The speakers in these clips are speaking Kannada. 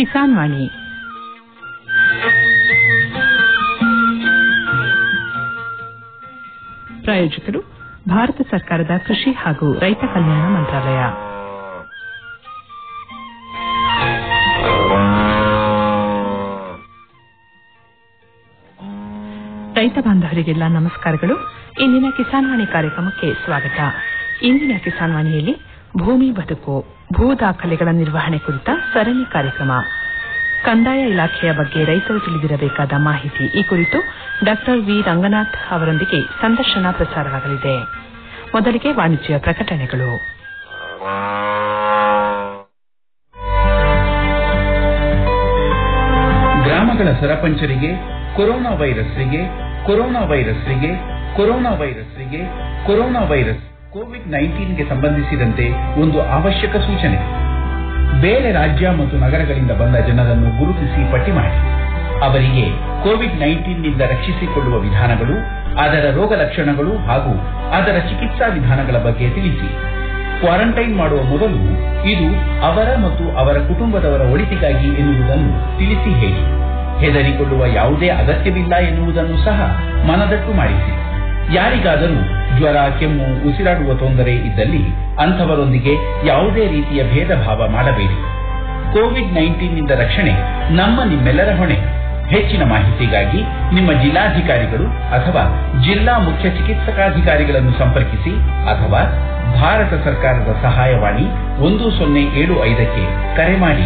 ಕಿಸಾನ್ ವಾಣಿ ಪ್ರಾಯೋಜಕರು ಭಾರತ ಸರ್ಕಾರದ ಕೃಷಿ ಹಾಗೂ ರೈತ ಕಲ್ಯಾಣ ಮಂತ್ರಾಲಯ ರೈತ ಬಾಂಧವರಿಗೆಲ್ಲ ನಮಸ್ಕಾರಗಳು ಇಂದಿನ ಕಿಸಾನ್ ವಾಣಿ ಕಾರ್ಯಕ್ರಮಕ್ಕೆ ಸ್ವಾಗತ ಇಂದಿನ ಕಿಸಾನ್ ವಾಣಿಯಲ್ಲಿ ಭೂಮಿ ಬದುಕು ಭೂ ದಾಖಲೆಗಳ ನಿರ್ವಹಣೆ ಕುರಿತ ಸರಣಿ ಕಾರ್ಯಕ್ರಮ ಕಂದಾಯ ಇಲಾಖೆಯ ಬಗ್ಗೆ ರೈತರು ತಿಳಿದಿರಬೇಕಾದ ಮಾಹಿತಿ ಈ ಕುರಿತು ಡಾಕ್ಟರ್ ವಿ ರಂಗನಾಥ್ ಅವರೊಂದಿಗೆ ಸಂದರ್ಶನ ಪ್ರಸಾರವಾಗಲಿದೆ ಮೊದಲಿಗೆ ವಾಣಿಜ್ಯ ಪ್ರಕಟಣೆಗಳು ಗ್ರಾಮಗಳ ಸರಪಂಚರಿಗೆ ಕೊರೋನಾ ವೈರಸ್ರಿಗೆ ಕೊರೋನಾ ವೈರಸ್ರಿಗೆ ಕೊರೋನಾ ವೈರಸ್ರಿಗೆ ಕೊರೋನಾ ವೈರಸ್ ಕೋವಿಡ್ ನೈನ್ಟೀನ್ಗೆ ಸಂಬಂಧಿಸಿದಂತೆ ಒಂದು ಅವಶ್ಯಕ ಸೂಚನೆ ಬೇರೆ ರಾಜ್ಯ ಮತ್ತು ನಗರಗಳಿಂದ ಬಂದ ಜನರನ್ನು ಗುರುತಿಸಿ ಪಟ್ಟಿ ಮಾಡಿ ಅವರಿಗೆ ಕೋವಿಡ್ ನೈನ್ಟೀನ್ನಿಂದ ರಕ್ಷಿಸಿಕೊಳ್ಳುವ ವಿಧಾನಗಳು ಅದರ ರೋಗ ಲಕ್ಷಣಗಳು ಹಾಗೂ ಅದರ ಚಿಕಿತ್ಸಾ ವಿಧಾನಗಳ ಬಗ್ಗೆ ತಿಳಿಸಿ ಕ್ವಾರಂಟೈನ್ ಮಾಡುವ ಮೊದಲು ಇದು ಅವರ ಮತ್ತು ಅವರ ಕುಟುಂಬದವರ ಒಳಿತಿಗಾಗಿ ಎನ್ನುವುದನ್ನು ತಿಳಿಸಿ ಹೇಳಿ ಹೆದರಿಕೊಳ್ಳುವ ಯಾವುದೇ ಅಗತ್ಯವಿಲ್ಲ ಎನ್ನುವುದನ್ನು ಸಹ ಮನದಟ್ಟು ಮಾಡಿಸಿ ಯಾರಿಗಾದರೂ ಜ್ವರ ಕೆಮ್ಮು ಉಸಿರಾಡುವ ತೊಂದರೆ ಇದ್ದಲ್ಲಿ ಅಂಥವರೊಂದಿಗೆ ಯಾವುದೇ ರೀತಿಯ ಭೇದ ಭಾವ ಮಾಡಬೇಡಿ ಕೋವಿಡ್ ನೈನ್ಟೀನ್ನಿಂದ ರಕ್ಷಣೆ ನಮ್ಮ ನಿಮ್ಮೆಲ್ಲರ ಹೊಣೆ ಹೆಚ್ಚಿನ ಮಾಹಿತಿಗಾಗಿ ನಿಮ್ಮ ಜಿಲ್ಲಾಧಿಕಾರಿಗಳು ಅಥವಾ ಜಿಲ್ಲಾ ಮುಖ್ಯ ಚಿಕಿತ್ಸಕಾಧಿಕಾರಿಗಳನ್ನು ಸಂಪರ್ಕಿಸಿ ಅಥವಾ ಭಾರತ ಸರ್ಕಾರದ ಸಹಾಯವಾಣಿ ಒಂದು ಸೊನ್ನೆ ಏಳು ಐದಕ್ಕೆ ಕರೆ ಮಾಡಿ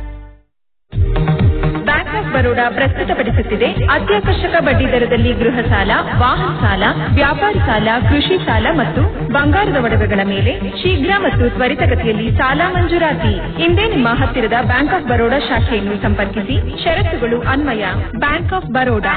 ಬ್ಯಾಂಕ್ ಆಫ್ ಬರೋಡಾ ಪ್ರಸ್ತುತಪಡಿಸುತ್ತಿದೆ ಅತ್ಯಾಕರ್ಷಕ ಬಡ್ಡಿ ದರದಲ್ಲಿ ಗೃಹ ಸಾಲ ವಾಹನ ಸಾಲ ವ್ಯಾಪಾರಿ ಸಾಲ ಕೃಷಿ ಸಾಲ ಮತ್ತು ಬಂಗಾರದ ಒಡವೆಗಳ ಮೇಲೆ ಶೀಘ್ರ ಮತ್ತು ತ್ವರಿತಗತಿಯಲ್ಲಿ ಸಾಲ ಮಂಜೂರಾತಿ ಇಂದೇ ನಿಮ್ಮ ಹತ್ತಿರದ ಬ್ಯಾಂಕ್ ಆಫ್ ಬರೋಡಾ ಶಾಖೆಯನ್ನು ಸಂಪರ್ಕಿಸಿ ಷರತ್ತುಗಳು ಅನ್ವಯ ಬ್ಯಾಂಕ್ ಆಫ್ ಬರೋಡಾ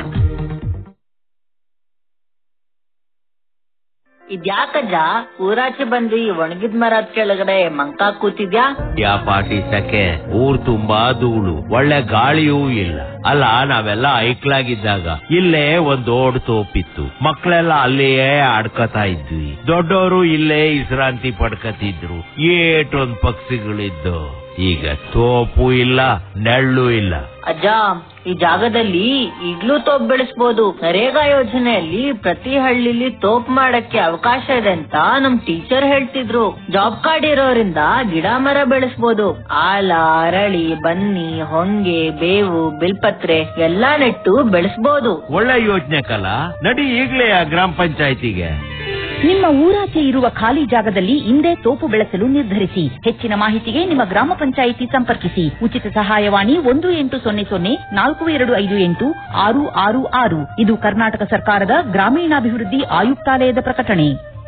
ಇದ್ಯಾಕಜ್ಜ ಊರಾಚೆ ಬಂದು ಈ ಒಣಗಿದ ಮರದ ಕೆಳಗಡೆ ಮಂಕ ಕೂತಿದ್ಯಾ ಯಾ ಪಾಟಿ ಸಕೆ ಊರ್ ತುಂಬಾ ಧೂಳು ಒಳ್ಳೆ ಗಾಳಿಯೂ ಇಲ್ಲ ಅಲ್ಲ ನಾವೆಲ್ಲ ಐಕ್ಲಾಗಿದ್ದಾಗ ಇಲ್ಲೇ ಒಂದ್ ದೊಡ್ಡ ತೋಪಿತ್ತು ಮಕ್ಕಳೆಲ್ಲ ಅಲ್ಲಿಯೇ ಆಡ್ಕತಾ ಇದ್ವಿ ದೊಡ್ಡವರು ಇಲ್ಲೇ ವಿಶ್ರಾಂತಿ ಪಡ್ಕತಿದ್ರು ಏಟೊಂದ್ ಪಕ್ಷಿಗಳಿದ್ದು ಈಗ ತೋಪು ಇಲ್ಲ ನೆಳ್ಳು ಇಲ್ಲ ಅಜ್ಜ ಈ ಜಾಗದಲ್ಲಿ ಈಗ್ಲೂ ತೋಪ್ ಬೆಳೆಸ್ಬೋದು ನರೇಗಾ ಯೋಜನೆಯಲ್ಲಿ ಪ್ರತಿ ಹಳ್ಳಿಲಿ ತೋಪ್ ಮಾಡಕ್ಕೆ ಅವಕಾಶ ಇದೆ ಅಂತ ನಮ್ ಟೀಚರ್ ಹೇಳ್ತಿದ್ರು ಜಾಬ್ ಕಾರ್ಡ್ ಇರೋರಿಂದ ಗಿಡ ಮರ ಬೆಳೆಸ್ಬೋದು ಆಲ ಅರಳಿ ಬನ್ನಿ ಹೊಂಗೆ ಬೇವು ಬಿಲ್ಪತ್ರೆ ಎಲ್ಲಾ ನೆಟ್ಟು ಬೆಳೆಸ್ಬೋದು ಒಳ್ಳೆ ಯೋಜನೆ ಕಲ ನಡಿ ಈಗ್ಲೇ ಆ ಗ್ರಾಮ ಪಂಚಾಯತಿಗೆ ನಿಮ್ಮ ಊರಾಚೆ ಇರುವ ಖಾಲಿ ಜಾಗದಲ್ಲಿ ಇಂದೇ ತೋಪು ಬೆಳೆಸಲು ನಿರ್ಧರಿಸಿ ಹೆಚ್ಚಿನ ಮಾಹಿತಿಗೆ ನಿಮ್ಮ ಗ್ರಾಮ ಪಂಚಾಯಿತಿ ಸಂಪರ್ಕಿಸಿ ಉಚಿತ ಸಹಾಯವಾಣಿ ಒಂದು ಎಂಟು ಸೊನ್ನೆ ಸೊನ್ನೆ ನಾಲ್ಕು ಎರಡು ಐದು ಎಂಟು ಆರು ಆರು ಆರು ಇದು ಕರ್ನಾಟಕ ಸರ್ಕಾರದ ಗ್ರಾಮೀಣಾಭಿವೃದ್ಧಿ ಆಯುಕ್ತಾಲಯದ ಪ್ರಕಟಣೆ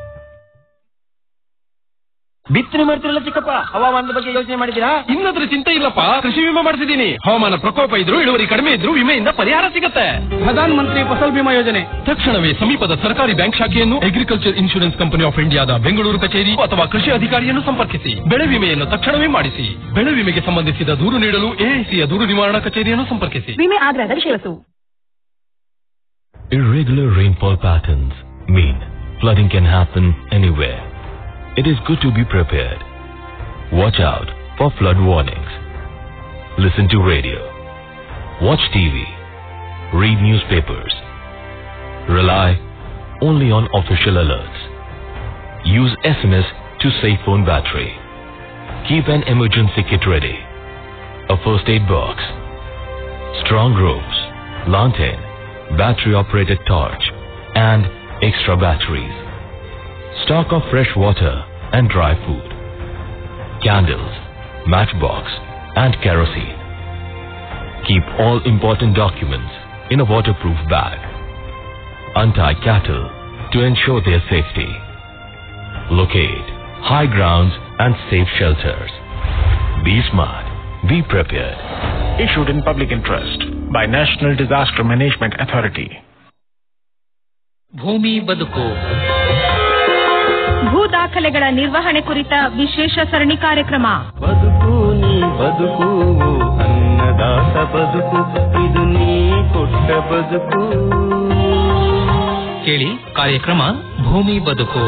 ಬಿತ್ತನೆ ಮಾಡ್ತಿರಲ್ಲ ಚಿಕ್ಕಪ್ಪ ಹವಾಮಾನದ ಬಗ್ಗೆ ಯೋಚನೆ ಮಾಡಿದ್ದೀರಾ ಇನ್ನದ್ರ ಚಿಂತೆ ಇಲ್ಲಪ್ಪ ಕೃಷಿ ವಿಮೆ ಮಾಡಿಸಿದೀನಿ ಹವಾಮಾನ ಪ್ರಕೋಪ ಇದ್ರು ಇಳುವರಿ ಕಡಿಮೆ ಇದ್ರು ವಿಮೆಯಿಂದ ಪರಿಹಾರ ಸಿಗುತ್ತೆ ಪ್ರಧಾನ ಮಂತ್ರಿ ಫಸಲ್ ಬಿಮಾ ಯೋಜನೆ ತಕ್ಷಣವೇ ಸಮೀಪದ ಸರ್ಕಾರಿ ಬ್ಯಾಂಕ್ ಶಾಖೆಯನ್ನು ಅಗ್ರಿಕಲ್ಚರ್ ಇನ್ಶೂರೆನ್ಸ್ ಕಂಪನಿ ಆಫ್ ಇಂಡಿಯಾದ ಬೆಂಗಳೂರು ಕಚೇರಿ ಅಥವಾ ಕೃಷಿ ಅಧಿಕಾರಿಯನ್ನು ಸಂಪರ್ಕಿಸಿ ಬೆಳೆ ವಿಮೆಯನ್ನು ತಕ್ಷಣವೇ ಮಾಡಿಸಿ ಬೆಳೆ ವಿಮೆಗೆ ಸಂಬಂಧಿಸಿದ ದೂರು ನೀಡಲು ಎಐಸಿಯ ದೂರು ನಿವಾರಣಾ ಕಚೇರಿಯನ್ನು ಸಂಪರ್ಕಿಸಿ ವಿಮೆ ಆಗ್ರಹದ ಷರತ್ತು Irregular rainfall patterns mean flooding can happen anywhere. It is good to be prepared. Watch out for flood warnings. Listen to radio. Watch TV. Read newspapers. Rely only on official alerts. Use SMS to save phone battery. Keep an emergency kit ready. A first aid box. Strong ropes. Lantern. Battery operated torch. And extra batteries. Stock of fresh water and dry food. Candles, matchbox, and kerosene. Keep all important documents in a waterproof bag. Untie cattle to ensure their safety. Locate high grounds and safe shelters. Be smart. Be prepared. issued in public interest by National Disaster Management Authority. ಭೂಮಿ ಬದುಕು ಭೂ ದಾಖಲೆಗಳ ನಿರ್ವಹಣೆ ಕುರಿತ ವಿಶೇಷ ಸರಣಿ ಕಾರ್ಯಕ್ರಮ ಬದುಕು ನೀ ಬದುಕು ಅನ್ನದಾತ ಬದುಕು ಇದು ನೀ ಕೊಟ್ಟ ಬದುಕು ಕೇಳಿ ಕಾರ್ಯಕ್ರಮ ಭೂಮಿ ಬದುಕು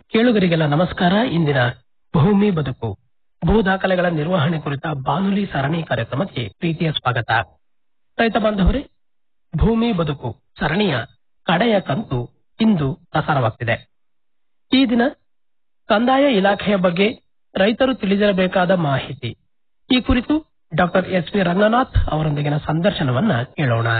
ಕೇಳುಗರಿಗೆಲ್ಲ ನಮಸ್ಕಾರ ಇಂದಿನ ಭೂಮಿ ಬದುಕು ಭೂ ದಾಖಲೆಗಳ ನಿರ್ವಹಣೆ ಕುರಿತ ಬಾನುಲಿ ಸರಣಿ ಕಾರ್ಯಕ್ರಮಕ್ಕೆ ಪ್ರೀತಿಯ ಸ್ವಾಗತ ರೈತ ಬಾಂಧವರೇ ಭೂಮಿ ಬದುಕು ಸರಣಿಯ ಕಡೆಯ ಕಂತು ಇಂದು ಪ್ರಸಾರವಾಗ್ತಿದೆ ಈ ದಿನ ಕಂದಾಯ ಇಲಾಖೆಯ ಬಗ್ಗೆ ರೈತರು ತಿಳಿದಿರಬೇಕಾದ ಮಾಹಿತಿ ಈ ಕುರಿತು ಡಾಕ್ಟರ್ ಎಸ್ ವಿ ರಂಗನಾಥ್ ಅವರೊಂದಿಗಿನ ಸಂದರ್ಶನವನ್ನ ಕೇಳೋಣ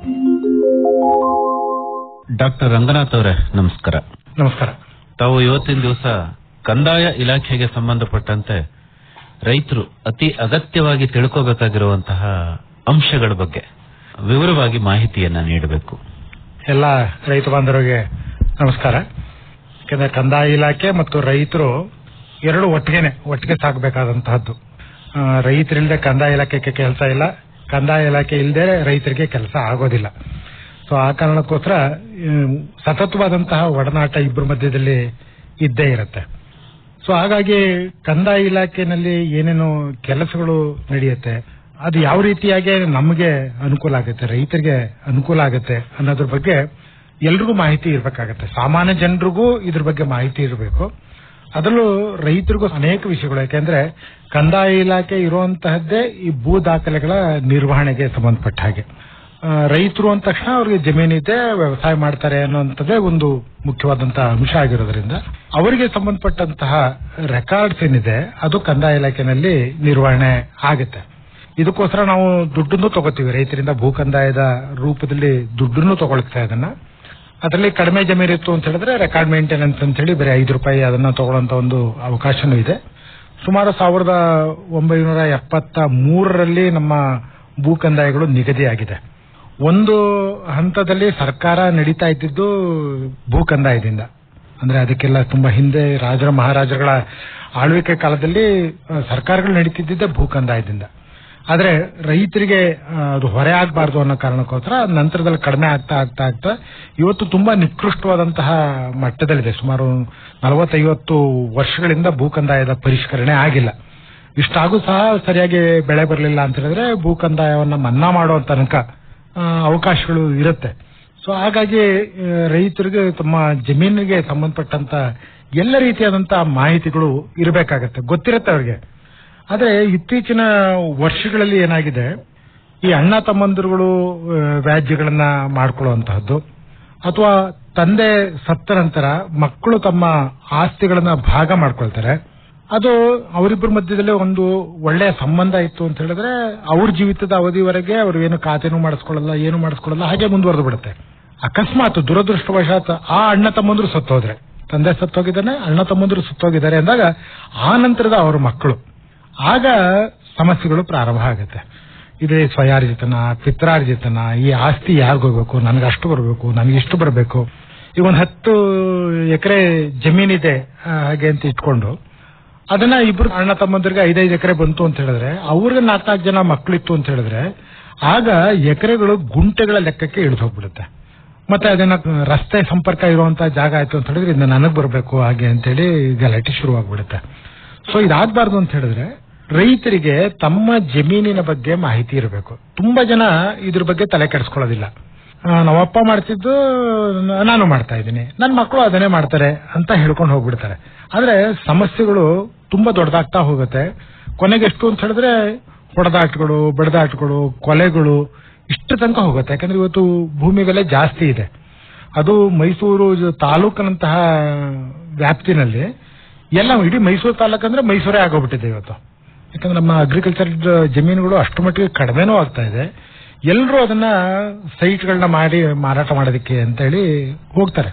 ಡಾಕ್ಟರ್ ರಂಗನಾಥ್ ಅವರೇ ನಮಸ್ಕಾರ ನಮಸ್ಕಾರ ತಾವು ಇವತ್ತಿನ ದಿವಸ ಕಂದಾಯ ಇಲಾಖೆಗೆ ಸಂಬಂಧಪಟ್ಟಂತೆ ರೈತರು ಅತಿ ಅಗತ್ಯವಾಗಿ ತಿಳ್ಕೋಬೇಕಾಗಿರುವಂತಹ ಅಂಶಗಳ ಬಗ್ಗೆ ವಿವರವಾಗಿ ಮಾಹಿತಿಯನ್ನ ನೀಡಬೇಕು ಎಲ್ಲ ರೈತ ಬಾಂಧವರಿಗೆ ನಮಸ್ಕಾರ ಯಾಕಂದ್ರೆ ಕಂದಾಯ ಇಲಾಖೆ ಮತ್ತು ರೈತರು ಎರಡು ಒಟ್ಟಿಗೆನೆ ಒಟ್ಟಿಗೆ ಸಾಗಬೇಕಾದಂತಹದ್ದು ಆ, ರೈತರಿಲ್ಲದೆ ಕಂದಾಯ ಇಲಾಖೆಗೆ ಕೆಲಸ ಇಲ್ಲ ಕಂದಾಯ ಇಲಾಖೆ ಇಲ್ಲದೆ ರೈತರಿಗೆ ಕೆಲಸ ಆಗೋದಿಲ್ಲ ಸೊ ಆ ಕಾರಣಕ್ಕೋಸ್ಕರ ಹ್ಮ್, ಸತತವಾದಂತಹ ಒಡನಾಟ ಇಬ್ಬರ ಮಧ್ಯದಲ್ಲಿ ಇದ್ದೇ ಇರುತ್ತೆ ಸೊ ಹಾಗಾಗಿ ಕಂದಾಯ ಇಲಾಖೆನಲ್ಲಿ ಏನೇನು ಕೆಲಸಗಳು ನಡೆಯುತ್ತೆ ಅದು ಯಾವ ರೀತಿಯಾಗಿ ನಮಗೆ ಅನುಕೂಲ ಆಗುತ್ತೆ ರೈತರಿಗೆ ಅನುಕೂಲ ಆಗುತ್ತೆ ಅನ್ನೋದ್ರ ಬಗ್ಗೆ ಎಲ್ರಿಗೂ ಮಾಹಿತಿ ಇರಬೇಕಾಗತ್ತೆ ಸಾಮಾನ್ಯ ಜನರಿಗೂ ಇದ್ರ ಬಗ್ಗೆ ಮಾಹಿತಿ ಇರಬೇಕು ಅದರಲ್ಲೂ ರೈತರಿಗೂ ಅನೇಕ ವಿಷಯಗಳು ಯಾಕೆಂದ್ರೆ ಕಂದಾಯ ಇಲಾಖೆ ಇರುವಂತಹದ್ದೇ ಈ ಭೂ ದಾಖಲೆಗಳ ನಿರ್ವಹಣೆಗೆ ಸಂಬಂಧಪಟ್ಟ ಹಾಗೆ ಆ, ರೈತರು ಅಂದ ತಕ್ಷಣ ಅವ್ರಿಗೆ ಜಮೀನಿದೆ ವ್ಯವಸಾಯ ಮಾಡ್ತಾರೆ ಅನ್ನುವಂಥದ್ದೇ ಒಂದು ಮುಖ್ಯವಾದಂತಹ ಅಂಶ ಆಗಿರೋದ್ರಿಂದ ಅವರಿಗೆ ಸಂಬಂಧಪಟ್ಟಂತಹ ರೆಕಾರ್ಡ್ಸ್ ಏನಿದೆ ಅದು ಕಂದಾಯ ಇಲಾಖೆನಲ್ಲಿ ನಿರ್ವಹಣೆ ಆಗುತ್ತೆ ಇದಕ್ಕೋಸ್ಕರ ನಾವು ದುಡ್ಡನ್ನು ತಗೋತೀವಿ ರೈತರಿಂದ ಭೂ ಕಂದಾಯದ ರೂಪದಲ್ಲಿ ದುಡ್ಡನ್ನು ತಗೊಳ್ತಾ ಇದನ್ನ ಅದರಲ್ಲಿ ಕಡಿಮೆ ಜಮೀನು ಇತ್ತು ಅಂತ ಹೇಳಿದ್ರೆ ರೆಕಾರ್ಡ್ ಮೇಂಟೆನೆನ್ಸ್ ಅಂತ ಹೇಳಿ ಬರೀ ಐದು ರೂಪಾಯಿ ಅದನ್ನ ತಗೊಳ್ಳೋಂತ ಒಂದು ಅವಕಾಶನೂ ಇದೆ ಸುಮಾರು ಸಾವಿರದ ಒಂಬೈನೂರ ಎಪ್ಪತ್ತ ಮೂರರಲ್ಲಿ ನಮ್ಮ ಭೂ ಕಂದಾಯಗಳು ನಿಗದಿಯಾಗಿದೆ ಒಂದು ಹಂತದಲ್ಲಿ ಸರ್ಕಾರ ನಡೀತಾ ಇದ್ದಿದ್ದು ಭೂ ಕಂದಾಯದಿಂದ ಅಂದ್ರೆ ಅದಕ್ಕೆಲ್ಲ ತುಂಬಾ ಹಿಂದೆ ರಾಜರ ಮಹಾರಾಜರುಗಳ ಆಳ್ವಿಕೆ ಕಾಲದಲ್ಲಿ ಆ, ಸರ್ಕಾರಗಳು ನಡೀತಿದ್ದಿದ್ದೆ ಭೂ ಕಂದಾಯದಿಂದ ಆದ್ರೆ ರೈತರಿಗೆ ಆ, ಅದು ಹೊರೆ ಆಗಬಾರ್ದು ಅನ್ನೋ ಕಾರಣಕ್ಕೋಸ್ಕರ ನಂತರದಲ್ಲಿ ಕಡಿಮೆ ಆಗ್ತಾ ಆಗ್ತಾ ಆಗ್ತಾ ಇವತ್ತು ತುಂಬಾ ನಿಕೃಷ್ಟವಾದಂತಹ ಮಟ್ಟದಲ್ಲಿದೆ ಸುಮಾರು ನಲವತ್ತೈವತ್ತು ವರ್ಷಗಳಿಂದ ಭೂ ಕಂದಾಯದ ಪರಿಷ್ಕರಣೆ ಆಗಿಲ್ಲ ಇಷ್ಟಾಗೂ ಸಹ ಸರಿಯಾಗಿ ಬೆಳೆ ಬರಲಿಲ್ಲ ಅಂತ ಹೇಳಿದ್ರೆ ಭೂ ಕಂದಾಯವನ್ನ ಮನ್ನಾ ಮಾಡೋ ತನಕ ಆ, ಅವಕಾಶಗಳು ಇರುತ್ತೆ ಸೊ ಹಾಗಾಗಿ ಆ, ರೈತರಿಗೆ ತಮ್ಮ ಜಮೀನಿಗೆ ಸಂಬಂಧಪಟ್ಟಂತ ಎಲ್ಲ ರೀತಿಯಾದಂತಹ ಮಾಹಿತಿಗಳು ಇರಬೇಕಾಗತ್ತೆ ಗೊತ್ತಿರುತ್ತೆ ಅವ್ರಿಗೆ ಆದ್ರೆ ಇತ್ತೀಚಿನ ವರ್ಷಗಳಲ್ಲಿ ಏನಾಗಿದೆ ಈ ಅಣ್ಣ ತಮ್ಮಂದಿರುಗಳು ಆ, ವ್ಯಾಜ್ಯಗಳನ್ನ ಮಾಡ್ಕೊಳ್ಳುವಂತಹದ್ದು ಅಥವಾ ತಂದೆ ಸತ್ತ ನಂತರ ಮಕ್ಕಳು ತಮ್ಮ ಆಸ್ತಿಗಳನ್ನ ಭಾಗ ಮಾಡ್ಕೊಳ್ತಾರೆ ಅದು ಅವರಿಬ್ಬರ ಮಧ್ಯದಲ್ಲಿ ಒಂದು ಒಳ್ಳೆಯ ಸಂಬಂಧ ಇತ್ತು ಅಂತ ಹೇಳಿದ್ರೆ ಅವ್ರ ಜೀವಿತದ ಅವಧಿವರೆಗೆ ಅವ್ರು ಏನು ಖಾತೆನೂ ಮಾಡಿಸ್ಕೊಳ್ಳಲ್ಲ ಏನು ಮಾಡಿಸ್ಕೊಳ್ಳಲ್ಲ ಹಾಗೆ ಮುಂದುವರೆದು ಬಿಡುತ್ತೆ ಅಕಸ್ಮಾತ್ ದುರದೃಷ್ಟವಶಾತ್ ಆ ಅಣ್ಣ ತಮ್ಮಂದ್ರು ಸತ್ತೋದ್ರೆ ತಂದೆ ಸತ್ತೋಗಿದ್ದಾನೆ ಅಣ್ಣ ತಮ್ಮಂದ್ರು ಸತ್ತೋಗಿದ್ದಾರೆ ಅಂದಾಗ ಆ ನಂತರದ ಅವ್ರ ಮಕ್ಕಳು ಆಗ ಸಮಸ್ಯೆಗಳು ಪ್ರಾರಂಭ ಆಗುತ್ತೆ ಇದೆ ಸ್ವಯಾರ್ಜಿತನ ಪಿತ್ರಾರ್ಜಿತನ ಈ ಆಸ್ತಿ ಯಾರಿಗ್ ಹೋಗ್ಬೇಕು ನನಗೆ ಅಷ್ಟು ಬರಬೇಕು ನನಗೆ ಇಷ್ಟು ಬರಬೇಕು ಈಗ ಒಂದು ಹತ್ತು ಎಕರೆ ಜಮೀನಿದೆ ಆ, ಹಾಗೆ ಅಂತ ಇಟ್ಕೊಂಡು ಅದನ್ನ ಇಬ್ರು ಅಣ್ಣ ತಮ್ಮಂದಿರಿಗೆ ಐದೈದು ಎಕರೆ ಬಂತು ಅಂತ ಹೇಳಿದ್ರೆ ಅವ್ರಿಗೆ ನಾಲ್ಕು ಜನ ಮಕ್ಕಳಿತ್ತು ಅಂತ ಹೇಳಿದ್ರೆ ಆಗ ಎಕರೆಗಳು ಗುಂಟೆಗಳ ಲೆಕ್ಕಕ್ಕೆ ಇಳಿದು ಹೋಗ್ಬಿಡುತ್ತೆ ಮತ್ತೆ ಅದನ್ನ ರಸ್ತೆ ಸಂಪರ್ಕ ಇರುವಂತ ಜಾಗ ಆಯ್ತು ಅಂತ ಹೇಳಿದ್ರೆ ಇದು ನನಗ್ ಬರಬೇಕು ಹಾಗೆ ಅಂತೇಳಿ ಗಲಾಟೆ ಶುರುವಾಗ್ಬಿಡುತ್ತೆ ಸೊ ಇದಾಗಬಾರ್ದು ಅಂತ ಹೇಳಿದ್ರೆ ರೈತರಿಗೆ ತಮ್ಮ ಜಮೀನಿನ ಬಗ್ಗೆ ಮಾಹಿತಿ ಇರಬೇಕು ತುಂಬಾ ಜನ ಇದ್ರ ಬಗ್ಗೆ ತಲೆ ಕೆಡಿಸ್ಕೊಳ್ಳೋದಿಲ್ಲ ಆ, ನಮ್ಮಪ್ಪ ಮಾಡ್ತಿದ್ದು ನಾನು ಮಾಡ್ತಾ ಇದ್ದೀನಿ ನನ್ನ ಮಕ್ಕಳು ಅದನ್ನೇ ಮಾಡ್ತಾರೆ ಅಂತ ಹೇಳ್ಕೊಂಡು ಹೋಗ್ಬಿಡ್ತಾರೆ ಆದ್ರೆ ಸಮಸ್ಯೆಗಳು ತುಂಬಾ ದೊಡ್ಡದಾಗ್ತಾ ಹೋಗುತ್ತೆ ಕೊನೆಗೆ ಎಷ್ಟು ಅಂತ ಹೇಳಿದ್ರೆ ಹೊಡೆದಾಟಗಳು ಬಡದಾಟಗಳು ಕೊಲೆಗಳು ಇಷ್ಟು ತನಕ ಹೋಗುತ್ತೆ ಯಾಕಂದ್ರೆ ಇವತ್ತು ಭೂಮಿ ಬೆಲೆ ಜಾಸ್ತಿ ಇದೆ ಅದು ಮೈಸೂರು ಜ- ತಾಲೂಕಿನಂತಹ ವ್ಯಾಪ್ತಿನಲ್ಲಿ ಎಲ್ಲ ಇಡೀ ಮೈಸೂರು ತಾಲೂಕು ಅಂದ್ರೆ ಮೈಸೂರೇ ಆಗೋಗ್ಬಿಟ್ಟಿದೆ ಇವತ್ತು ಯಾಕಂದ್ರೆ ನಮ್ಮ ಅಗ್ರಿಕಲ್ಚರ್ ಜಮೀನುಗಳು ಅಷ್ಟು ಮಟ್ಟಿಗೆ ಕಡಿಮೆನೂ ಆಗ್ತಾ ಇದೆ ಎಲ್ಲರೂ ಅದನ್ನ ಸೈಟ್ಗಳನ್ನ ಮಾಡಿ ಮಾರಾಟ ಮಾಡೋದಕ್ಕೆ ಅಂತ ಹೇಳಿ ಹೋಗ್ತಾರೆ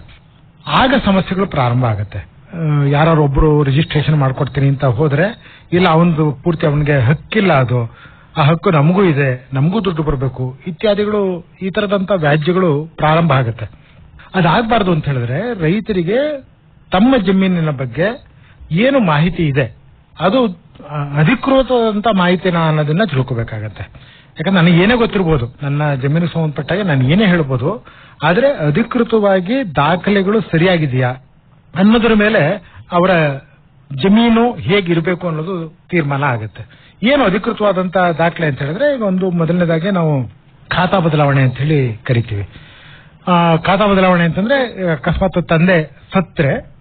ಆಗ ಸಮಸ್ಯೆಗಳು ಪ್ರಾರಂಭ ಆಗುತ್ತೆ ಯಾರು ಒಬ್ರು ರಿಜಿಸ್ಟ್ರೇಷನ್ ಮಾಡ್ಕೊಡ್ತೀನಿ ಅಂತ ಹೋದ್ರೆ ಇಲ್ಲ ಅವನದು ಪೂರ್ತಿ ಅವನಿಗೆ ಹಕ್ಕಿಲ್ಲ ಅದು ಆ ಹಕ್ಕು ನಮಗೂ ಇದೆ ನಮಗೂ ದುಡ್ಡು ಬರಬೇಕು ಇತ್ಯಾದಿಗಳು ಈ ತರದಂತ ವ್ಯಾಜ್ಯಗಳು ಪ್ರಾರಂಭ ಆಗುತ್ತೆ ಅದಾಗಬಾರ್ದು ಅಂತ ಹೇಳಿದ್ರೆ ರೈತರಿಗೆ ತಮ್ಮ ಜಮೀನಿನ ಬಗ್ಗೆ ಏನು ಮಾಹಿತಿ ಇದೆ ಅದು ಆ, ಅಧಿಕೃತವಾದಂತ ಮಾಹಿತಿನ ಅನ್ನೋದನ್ನ ತಿಳ್ಕೊಬೇಕಾಗತ್ತೆ ಯಾಕಂದ್ರೆ ನನಗೆ ಏನೇ ಗೊತ್ತಿರ್ಬೋದು ನನ್ನ ಜಮೀನಿಗೆ ಸಂಬಂಧಪಟ್ಟಾಗ ನಾನು ಏನೇ ಹೇಳ್ಬೋದು ಆದ್ರೆ ಅಧಿಕೃತವಾಗಿ ದಾಖಲೆಗಳು ಸರಿಯಾಗಿದೆಯಾ ಅನ್ನೋದ್ರ ಮೇಲೆ ಅವರ ಜಮೀನು ಹೇಗಿರಬೇಕು ಅನ್ನೋದು ತೀರ್ಮಾನ ಆಗುತ್ತೆ ಏನು ಅಧಿಕೃತವಾದಂತ ದಾಖಲೆ ಅಂತ ಹೇಳಿದ್ರೆ ಈಗ ಒಂದು ಮೊದಲನೇದಾಗಿ ನಾವು ಖಾತಾ ಬದಲಾವಣೆ ಅಂತ ಹೇಳಿ ಕರಿತೀವಿ ಆ, ಖಾತಾ ಬದಲಾವಣೆ ಅಂತಂದ್ರೆ ಅಕಸ್ಮಾತ್ ತಂದೆ ಸತ್ರೆ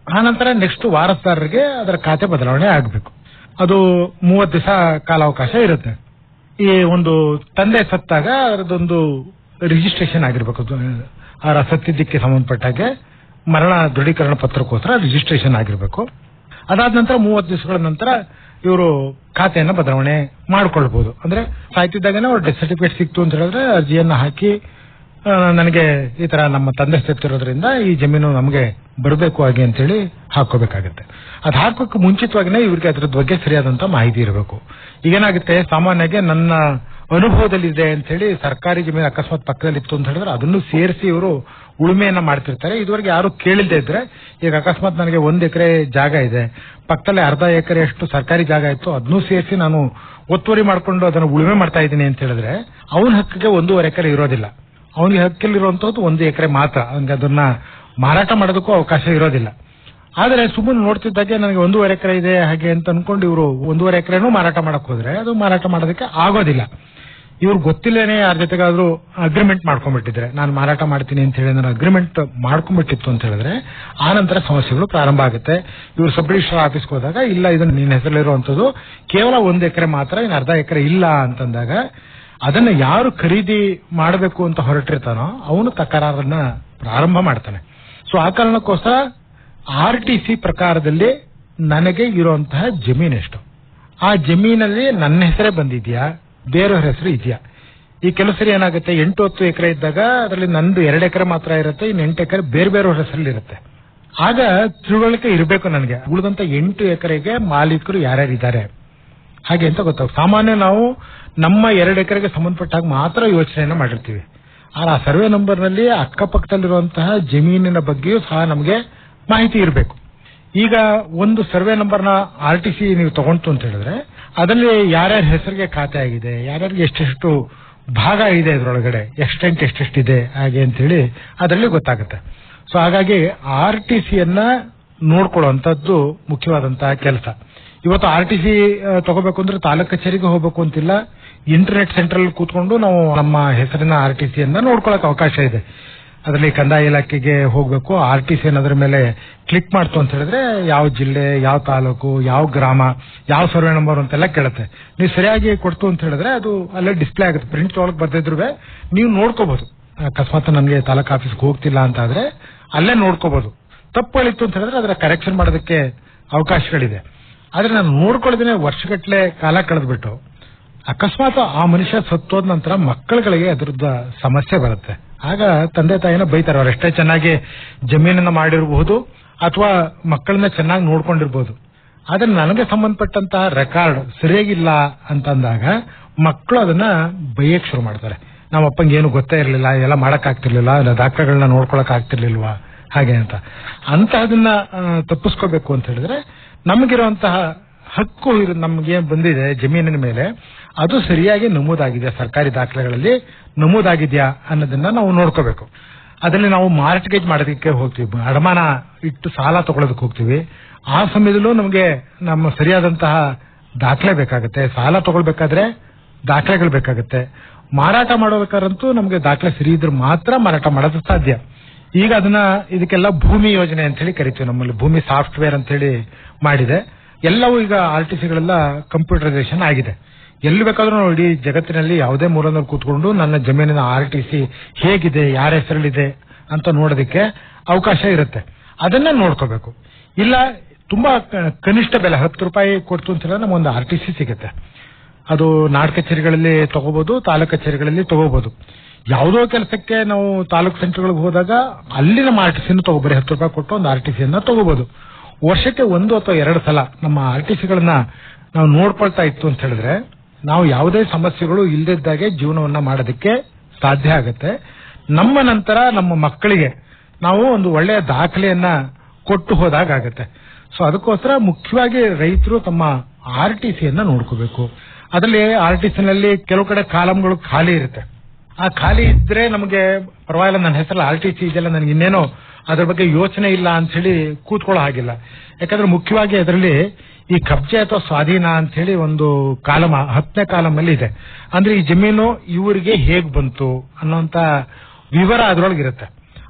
ಆನಂತರ ನೆಕ್ಸ್ಟ್ ವಾರಸ್ದಾರರಿಗೆ ಅದರ ಖಾತೆ ಬದಲಾವಣೆ ಆಗಬೇಕು ಅದು ಮೂವತ್ತು ದಿವಸ ಕಾಲಾವಕಾಶ ಇರುತ್ತೆ ಈ ಒಂದು ತಂದೆ ಸತ್ತಾಗ ಅದರದೊಂದು ರಿಜಿಸ್ಟ್ರೇಷನ್ ಆಗಿರ್ಬೇಕು ಅದು, ಅವರ ಸತ್ತಿದ್ದಕ್ಕೆ ಸಂಬಂಧಪಟ್ಟ ಹಾಗೆ ಮರಣ ದೃಢೀಕರಣ ಪತ್ರಕ್ಕೋಸ್ಕರ ರಿಜಿಸ್ಟ್ರೇಷನ್ ಆಗಿರ್ಬೇಕು ಅದಾದ ನಂತರ ಮೂವತ್ತು ದಿವಸಗಳ ನಂತರ ಇವರು ಖಾತೆಯನ್ನ ಬದಲಾವಣೆ ಮಾಡ್ಕೊಳ್ಬಹುದು ಅಂದ್ರೆ ಸಾಯ್ತಿದ್ದಾಗನೇ ಅವ್ರ ಡೆತ್ ಸರ್ಟಿಫಿಕೇಟ್ ಸಿಕ್ತು ಅಂತ ಹೇಳಿದ್ರೆ ಅರ್ಜಿಯನ್ನ ಹಾಕಿ ಆ, ನನಗೆ ಈ ತರ ನಮ್ಮ ತಂದೆ ಸತ್ತಿರೋದ್ರಿಂದ ಈ ಜಮೀನು ನಮಗೆ ಬರಬೇಕು ಹಾಗೆ ಅಂತೇಳಿ ಹಾಕೋಬೇಕಾಗತ್ತೆ ಅದು ಹಾಕೋಕೆ ಮುಂಚಿತವಾಗಿನೇ ಇವ್ರಿಗೆ ಅದ್ರ ಬಗ್ಗೆ ಸರಿಯಾದಂತ ಮಾಹಿತಿ ಇರಬೇಕು ಈಗೇನಾಗುತ್ತೆ ಸಾಮಾನ್ಯವಾಗಿ ನನ್ನ ಅನುಭವದಲ್ಲಿದೆ ಅಂತ ಹೇಳಿ ಸರ್ಕಾರಿ ಜಮೀನು ಅಕಸ್ಮಾತ್ ಪಕ್ಕದಲ್ಲಿ ಇತ್ತು ಅಂತ ಹೇಳಿದ್ರೆ ಅದನ್ನು ಸೇರಿಸಿ ಇವರು ಉಳುಮೆಯನ್ನ ಮಾಡ್ತಿರ್ತಾರೆ ಇದುವರೆಗೆ ಯಾರು ಕೇಳಿಲ್ಲದೆ ಇದ್ರೆ ಈಗ ಅಕಸ್ಮಾತ್ ನನಗೆ ಒಂದ್ ಎಕರೆ ಜಾಗ ಇದೆ ಪಕ್ಕದಲ್ಲಿ ಅರ್ಧ ಎಕರೆಯಷ್ಟು ಸರ್ಕಾರಿ ಜಾಗ ಇತ್ತು ಅದನ್ನೂ ಸೇರಿಸಿ ನಾನು ಒತ್ತುವರಿ ಮಾಡ್ಕೊಂಡು ಅದನ್ನು ಉಳುಮೆ ಮಾಡ್ತಾ ಇದ್ದೀನಿ ಅಂತ ಹೇಳಿದ್ರೆ ಅವನ ಹಕ್ಕಿಗೆ ಒಂದೂವರೆ ಎಕರೆ ಇರೋದಿಲ್ಲ ಅವನಿಗೆ ಹಕ್ಕಿಲಿರುವಂತದ್ದು ಒಂದು ಎಕರೆ ಮಾತ್ರ ಹಂಗೆ ಅದನ್ನ ಮಾರಾಟ ಮಾಡೋದಕ್ಕೂ ಅವಕಾಶ ಇರೋದಿಲ್ಲ ಆದರೆ ಸುಮ್ಮನೆ ನೋಡ್ತಿದ್ದಾಗೆ ನನಗೆ ಒಂದೂವರೆ ಎಕರೆ ಇದೆ ಹಾಗೆ ಅಂತ ಅನ್ಕೊಂಡು ಇವರು ಒಂದೂವರೆ ಎಕರೆನೂ ಮಾರಾಟ ಮಾಡಕ್ ಹೋದ್ರೆ ಅದು ಮಾರಾಟ ಮಾಡೋದಕ್ಕೆ ಆಗೋದಿಲ್ಲ ಇವ್ರು ಗೊತ್ತಿಲ್ಲೇನೆ ಯಾರ ಜೊತೆಗಾದ್ರೂ ಅಗ್ರಿಮೆಂಟ್ ಮಾಡ್ಕೊಂಡ್ಬಿಟ್ಟಿದ್ರೆ ನಾನು ಮಾರಾಟ ಮಾಡ್ತೀನಿ ಅಂತ ಹೇಳಿ ನಾನು ಅಗ್ರಿಮೆಂಟ್ ಮಾಡ್ಕೊಂಡ್ಬಿಟ್ಟಿತ್ತು ಅಂತ ಹೇಳಿದ್ರೆ ಆ ನಂತರ ಸಮಸ್ಯೆಗಳು ಪ್ರಾರಂಭ ಆಗುತ್ತೆ ಇವ್ರು ಸಬ್ ರಿಜಿಸ್ಟರ್ ಆಫೀಸ್ಗೆ ಹೋದಾಗ ಇಲ್ಲ ಇದನ್ನ ನಿನ್ನ ಹೆಸರಲ್ಲಿರುವಂತದ್ದು ಕೇವಲ ಒಂದ್ ಎಕರೆ ಮಾತ್ರ ಇನ್ನು ಅರ್ಧ ಎಕರೆ ಇಲ್ಲ ಅಂತಂದಾಗ ಅದನ್ನ ಯಾರು ಖರೀದಿ ಮಾಡಬೇಕು ಅಂತ ಹೊರಟಿರ್ತಾನೋ ಅವನು ತಕರಾರನ್ನ ಪ್ರಾರಂಭ ಮಾಡ್ತಾನೆ ಸೊ ಆ ಕಾರಣಕ್ಕೋಸ್ಕರ ಆರ್ ಟಿ ಸಿ ಪ್ರಕಾರದಲ್ಲಿ ನನಗೆ ಇರುವಂತಹ ಜಮೀನ್ ಎಷ್ಟು ಆ ಜಮೀನಲ್ಲಿ ನನ್ನ ಹೆಸರೇ ಬಂದಿದ್ಯಾ ಬೇರೆಯವ್ರ ಹೆಸರು ಇದೆಯಾ ಈ ಕೆಲವು ಸರಿ ಏನಾಗುತ್ತೆ ಎಂಟು ಹತ್ತು ಎಕರೆ ಇದ್ದಾಗ ಅದರಲ್ಲಿ ನಂದು ಎರಡು ಎಕರೆ ಮಾತ್ರ ಇರುತ್ತೆ ಇನ್ನು ಎಂಟು ಎಕರೆ ಬೇರೆ ಬೇರೆಯವ್ರ ಹೆಸರಲ್ಲಿ ಇರುತ್ತೆ ಆಗ ತಿಳುವಳಿಕೆ ಇರಬೇಕು ನನಗೆ ಉಳಿದಂತ ಎಂಟು ಎಕರೆಗೆ ಮಾಲೀಕರು ಯಾರ್ಯಾರಿದ್ದಾರೆ ಹಾಗೆ ಅಂತ ಗೊತ್ತಾಗ ಸಾಮಾನ್ಯ ನಾವು ನಮ್ಮ ಎರಡು ಎಕರೆಗೆ ಸಂಬಂಧಪಟ್ಟಾಗ ಮಾತ್ರ ಯೋಚನೆಯನ್ನ ಮಾಡಿರ್ತೀವಿ ಆದ್ರೆ ಆ ಸರ್ವೆ ನಂಬರ್ ನಲ್ಲಿ ಅಕ್ಕಪಕ್ಕದಲ್ಲಿರುವಂತಹ ಜಮೀನಿನ ಬಗ್ಗೆಯೂ ಸಹ ನಮಗೆ ಮಾಹಿತಿ ಇರಬೇಕು ಈಗ ಒಂದು ಸರ್ವೆ ನಂಬರ್ನ ಆರ್ ಟಿ ಸಿ ನೀವು ತಗೊಂತು ಅಂತ ಹೇಳಿದ್ರೆ ಅದರಲ್ಲಿ ಯಾರ್ಯಾರ ಹೆಸರಿಗೆ ಖಾತೆ ಆಗಿದೆ ಯಾರ್ಯಾರಿಗೆ ಎಷ್ಟೆಷ್ಟು ಭಾಗ ಇದೆ ಇದರೊಳಗಡೆ ಎಷ್ಟೆಂಟ್ ಎಷ್ಟೆಷ್ಟಿದೆ ಹಾಗೆ ಅಂತ ಹೇಳಿ ಅದರಲ್ಲಿ ಗೊತ್ತಾಗುತ್ತೆ ಸೊ ಹಾಗಾಗಿ ಆರ್ ಟಿ ಸಿಯನ್ನ ನೋಡ್ಕೊಳ್ಳುವಂತದ್ದು ಮುಖ್ಯವಾದಂತಹ ಕೆಲಸ ಇವತ್ತು ಆರ್ ಟಿ ಸಿ ತಗೋಬೇಕು ಅಂದ್ರೆ ತಾಲೂಕ್ ಕಚೇರಿಗೆ ಹೋಗ್ಬೇಕು ಅಂತಿಲ್ಲ ಇಂಟರ್ನೆಟ್ ಸೆಂಟರ್ ಕೂತ್ಕೊಂಡು ನಾವು ನಮ್ಮ ಹೆಸರಿನ ಆರ್ ಟಿ ಸಿಯನ್ನ ನೋಡ್ಕೊಳ್ಳೋಕೆ ಅವಕಾಶ ಇದೆ ಅದರಲ್ಲಿ ಕಂದಾಯ ಇಲಾಖೆಗೆ ಹೋಗ್ಬೇಕು ಆರ್ ಟಿ ಸಿ ಅನ್ನೋದ್ರ ಮೇಲೆ ಕ್ಲಿಕ್ ಮಾಡ್ತು ಅಂತ ಹೇಳಿದ್ರೆ ಯಾವ ಜಿಲ್ಲೆ ಯಾವ ತಾಲೂಕು ಯಾವ ಗ್ರಾಮ ಯಾವ ಸರ್ವೆ ನಂಬರ್ ಅಂತೆಲ್ಲ ಕೇಳುತ್ತೆ ನೀವು ಸರಿಯಾಗಿ ಕೊಡ್ತು ಅಂತ ಹೇಳಿದ್ರೆ ಅದು ಅಲ್ಲೇ ಡಿಸ್ಪ್ಲೇ ಆಗುತ್ತೆ ಪ್ರಿಂಟ್ ಒಳಗೆ ಬರ್ದಿದ್ರು ನೀವು ನೋಡ್ಕೋಬಹುದು ಅಕಸ್ಮಾತ್ ನನಗೆ ತಾಲೂಕ್ ಆಫೀಸ್ಗೆ ಹೋಗ್ತಿಲ್ಲ ಅಂತ ಆದ್ರೆ ಅಲ್ಲೇ ನೋಡ್ಕೋಬಹುದು ತಪ್ಪು ಹೇಳಿತ್ತು ಅಂತ ಹೇಳಿದ್ರೆ ಅದರ ಕರೆಕ್ಷನ್ ಮಾಡೋದಕ್ಕೆ ಅವಕಾಶಗಳಿದೆ ಆದ್ರೆ ನಾನು ನೋಡ್ಕೊಳ್ಳೋದೇನೆ ವರ್ಷಗಟ್ಲೆ ಕಾಲ ಕಳೆದ್ಬಿಟ್ಟು ಅಕಸ್ಮಾತ್ ಆ ಮನುಷ್ಯ ಸತ್ತೋದ ನಂತರ ಮಕ್ಕಳುಗಳಿಗೆ ಅದರದ ಸಮಸ್ಯೆ ಬರುತ್ತೆ ಆಗ ತಂದೆ ತಾಯಿನ ಬೈತಾರೆ ಅವ್ರು ಎಷ್ಟೇ ಚೆನ್ನಾಗಿ ಜಮೀನನ್ನ ಮಾಡಿರಬಹುದು ಅಥವಾ ಮಕ್ಕಳನ್ನ ಚೆನ್ನಾಗಿ ನೋಡ್ಕೊಂಡಿರ್ಬೋದು ಆದ್ರೆ ನನಗೆ ಸಂಬಂಧಪಟ್ಟಂತಹ ರೆಕಾರ್ಡ್ ಸರಿಯಾಗಿಲ್ಲ ಅಂತಂದಾಗ ಮಕ್ಕಳು ಅದನ್ನ ಬೈಯಕ್ ಶುರು ಮಾಡ್ತಾರೆ ನಮ್ಮ ಅಪ್ಪಂಗೆ ಏನು ಗೊತ್ತೇ ಇರಲಿಲ್ಲ ಎಲ್ಲ ಮಾಡಕ್ ಆಗ್ತಿರ್ಲಿಲ್ಲ ಇಲ್ಲ ದಾಖಲೆಗಳನ್ನ ನೋಡ್ಕೊಳಕ್ ಆಗ್ತಿರ್ಲಿಲ್ವಾ ಹಾಗೆ ಅಂತ ಅಂತಹದನ್ನ ಆ, ತಪ್ಪಿಸ್ಕೋಬೇಕು ಅಂತ ಹೇಳಿದ್ರೆ ನಮಗಿರುವಂತಹ ಹಕ್ಕು ಇರು- ನಮ್ಗೆ ಬಂದಿದೆ ಜಮೀನಿನ ಮೇಲೆ ಅದು ಸರಿಯಾಗಿ ನಮೂದಾಗಿದೆ ಸರ್ಕಾರಿ ದಾಖಲೆಗಳಲ್ಲಿ ನಮೂದಾಗಿದ್ಯಾ ಅನ್ನೋದನ್ನ ನಾವು ನೋಡ್ಕೋಬೇಕು ಅದರಲ್ಲಿ ನಾವು ಮಾರ್ಟ್ಗೇಜ್ ಮಾಡೋದಕ್ಕೆ ಹೋಗ್ತೀವಿ ಅಡಮಾನ ಇಟ್ಟು ಸಾಲ ತಗೊಳ್ಳೋದಕ್ಕೆ ಹೋಗ್ತೀವಿ ಆ ಸಮಯದಲ್ಲೂ ನಮಗೆ ನಮ್ಮ ಸರಿಯಾದಂತಹ ದಾಖಲೆ ಬೇಕಾಗುತ್ತೆ ಸಾಲ ತಗೊಳ್ಬೇಕಾದ್ರೆ ದಾಖಲೆಗಳು ಬೇಕಾಗುತ್ತೆ ಮಾರಾಟ ಮಾಡಬೇಕಾದ್ರಂತೂ ನಮಗೆ ದಾಖಲೆ ಸರಿ ಇದ್ರೆ ಮಾತ್ರ ಮಾರಾಟ ಮಾಡೋದು ಸಾಧ್ಯ ಈಗ ಅದನ್ನ ಇದಕ್ಕೆಲ್ಲ ಭೂಮಿ ಯೋಜನೆ ಅಂತ ಹೇಳಿ ಕರಿತೀವಿ ನಮ್ಮಲ್ಲಿ ಭೂಮಿ ಸಾಫ್ಟ್ವೇರ್ ಅಂತ ಹೇಳಿ ಮಾಡಿದೆ ಎಲ್ಲವೂ ಈಗ ಆರ್ ಟಿ ಸಿಗಳೆಲ್ಲ ಕಂಪ್ಯೂಟರೈಸೇಷನ್ ಆಗಿದೆ ಎಲ್ಲಿ ಬೇಕಾದ್ರೂ ನಾವು ಇಡೀ ಜಗತ್ತಿನಲ್ಲಿ ಯಾವುದೇ ಮೂರನಲ್ಲಿ ಕೂತ್ಕೊಂಡು ನನ್ನ ಜಮೀನಿನ ಆರ್ ಟಿ ಸಿ ಹೇಗಿದೆ ಯಾರ ಹೆಸರಲ್ಲಿದೆ ಅಂತ ನೋಡೋದಕ್ಕೆ ಅವಕಾಶ ಇರುತ್ತೆ ಅದನ್ನ ನೋಡ್ಕೋಬೇಕು ಇಲ್ಲ ತುಂಬಾ ಕ- ಕನಿಷ್ಠ ಬೆಲೆ ಹತ್ತು ರೂಪಾಯಿ ಕೊಡ್ತು ಅಂತ ಹೇಳಿದ್ರೆ ನಮಗೊಂದು ಆರ್ ಟಿ ಸಿ ಸಿಗುತ್ತೆ ಅದು ನಾಡ್ ಕಚೇರಿಗಳಲ್ಲಿ ತಗೋಬಹುದು ತಾಲೂಕ್ ಕಚೇರಿಗಳಲ್ಲಿ ತಗೋಬಹುದು ಯಾವುದೋ ಕೆಲಸಕ್ಕೆ ನಾವು ತಾಲೂಕ್ ಸೆಂಟರ್ಗಳಿಗೆ ಹೋದಾಗ ಅಲ್ಲಿನ ಆರ್ ಟಿ ಸಿನ ತಗೋಬರಿ ಹತ್ತು ರೂಪಾಯಿ ಕೊಟ್ಟು ಒಂದು ಆರ್ ಟಿ ಸಿಯನ್ನ ತಗೋಬಹುದು ವರ್ಷಕ್ಕೆ ಒಂದು ಅಥವಾ ಎರಡು ಸಲ ನಮ್ಮ ಆರ್ ಟಿ ಸಿಗಳನ್ನ ನಾವು ನೋಡ್ಕೊಳ್ತಾ ಇತ್ತು ಅಂತ ಹೇಳಿದ್ರೆ ನಾವು ಯಾವುದೇ ಸಮಸ್ಯೆಗಳು ಇಲ್ಲದಿದ್ದಾಗೆ ಜೀವನವನ್ನ ಮಾಡೋದಕ್ಕೆ ಸಾಧ್ಯ ಆಗುತ್ತೆ ನಮ್ಮ ನಂತರ ನಮ್ಮ ಮಕ್ಕಳಿಗೆ ನಾವು ಒಂದು ಒಳ್ಳೆಯ ದಾಖಲೆಯನ್ನ ಕೊಟ್ಟು ಹೋದಾಗ ಆಗುತ್ತೆ ಸೊ ಅದಕ್ಕೋಸ್ಕರ ಮುಖ್ಯವಾಗಿ ರೈತರು ತಮ್ಮ ಆರ್ ಟಿ ಸಿಯನ್ನ ನೋಡ್ಕೋಬೇಕು ಅದರಲ್ಲಿ ಆರ್ ಟಿ ನಲ್ಲಿ ಕೆಲವು ಕಡೆ ಕಾಲಂಗಳು ಖಾಲಿ ಇರುತ್ತೆ ಆ ಖಾಲಿ ಇದ್ರೆ ನಮಗೆ ಪರವಾಗಿಲ್ಲ ನನ್ನ ಹೆಸರಲ್ಲಿ ಆರ್ ಟಿ ಸಿ ಇದೆಲ್ಲ ನನಗೆ ಇನ್ನೇನೋ ಅದ್ರ ಬಗ್ಗೆ ಯೋಚನೆ ಇಲ್ಲ ಅಂತ ಹೇಳಿ ಕೂತ್ಕೊಳ್ಳೋ ಹಾಗಿಲ್ಲ ಯಾಕಂದ್ರೆ ಮುಖ್ಯವಾಗಿ ಅದರಲ್ಲಿ ಈ ಕಬ್ಜೆ ಅಥವಾ ಸ್ವಾಧೀನ ಅಂತ ಹೇಳಿ ಒಂದು ಕಾಲಮ ಹತ್ತನೇ ಕಾಲಮ್ ಅಲ್ಲಿ ಇದೆ ಅಂದ್ರೆ ಈ ಜಮೀನು ಇವರಿಗೆ ಹೇಗ್ ಬಂತು ಅನ್ನೋಂತ ವಿವರ ಅದ್ರೊಳಗಿರುತ್ತೆ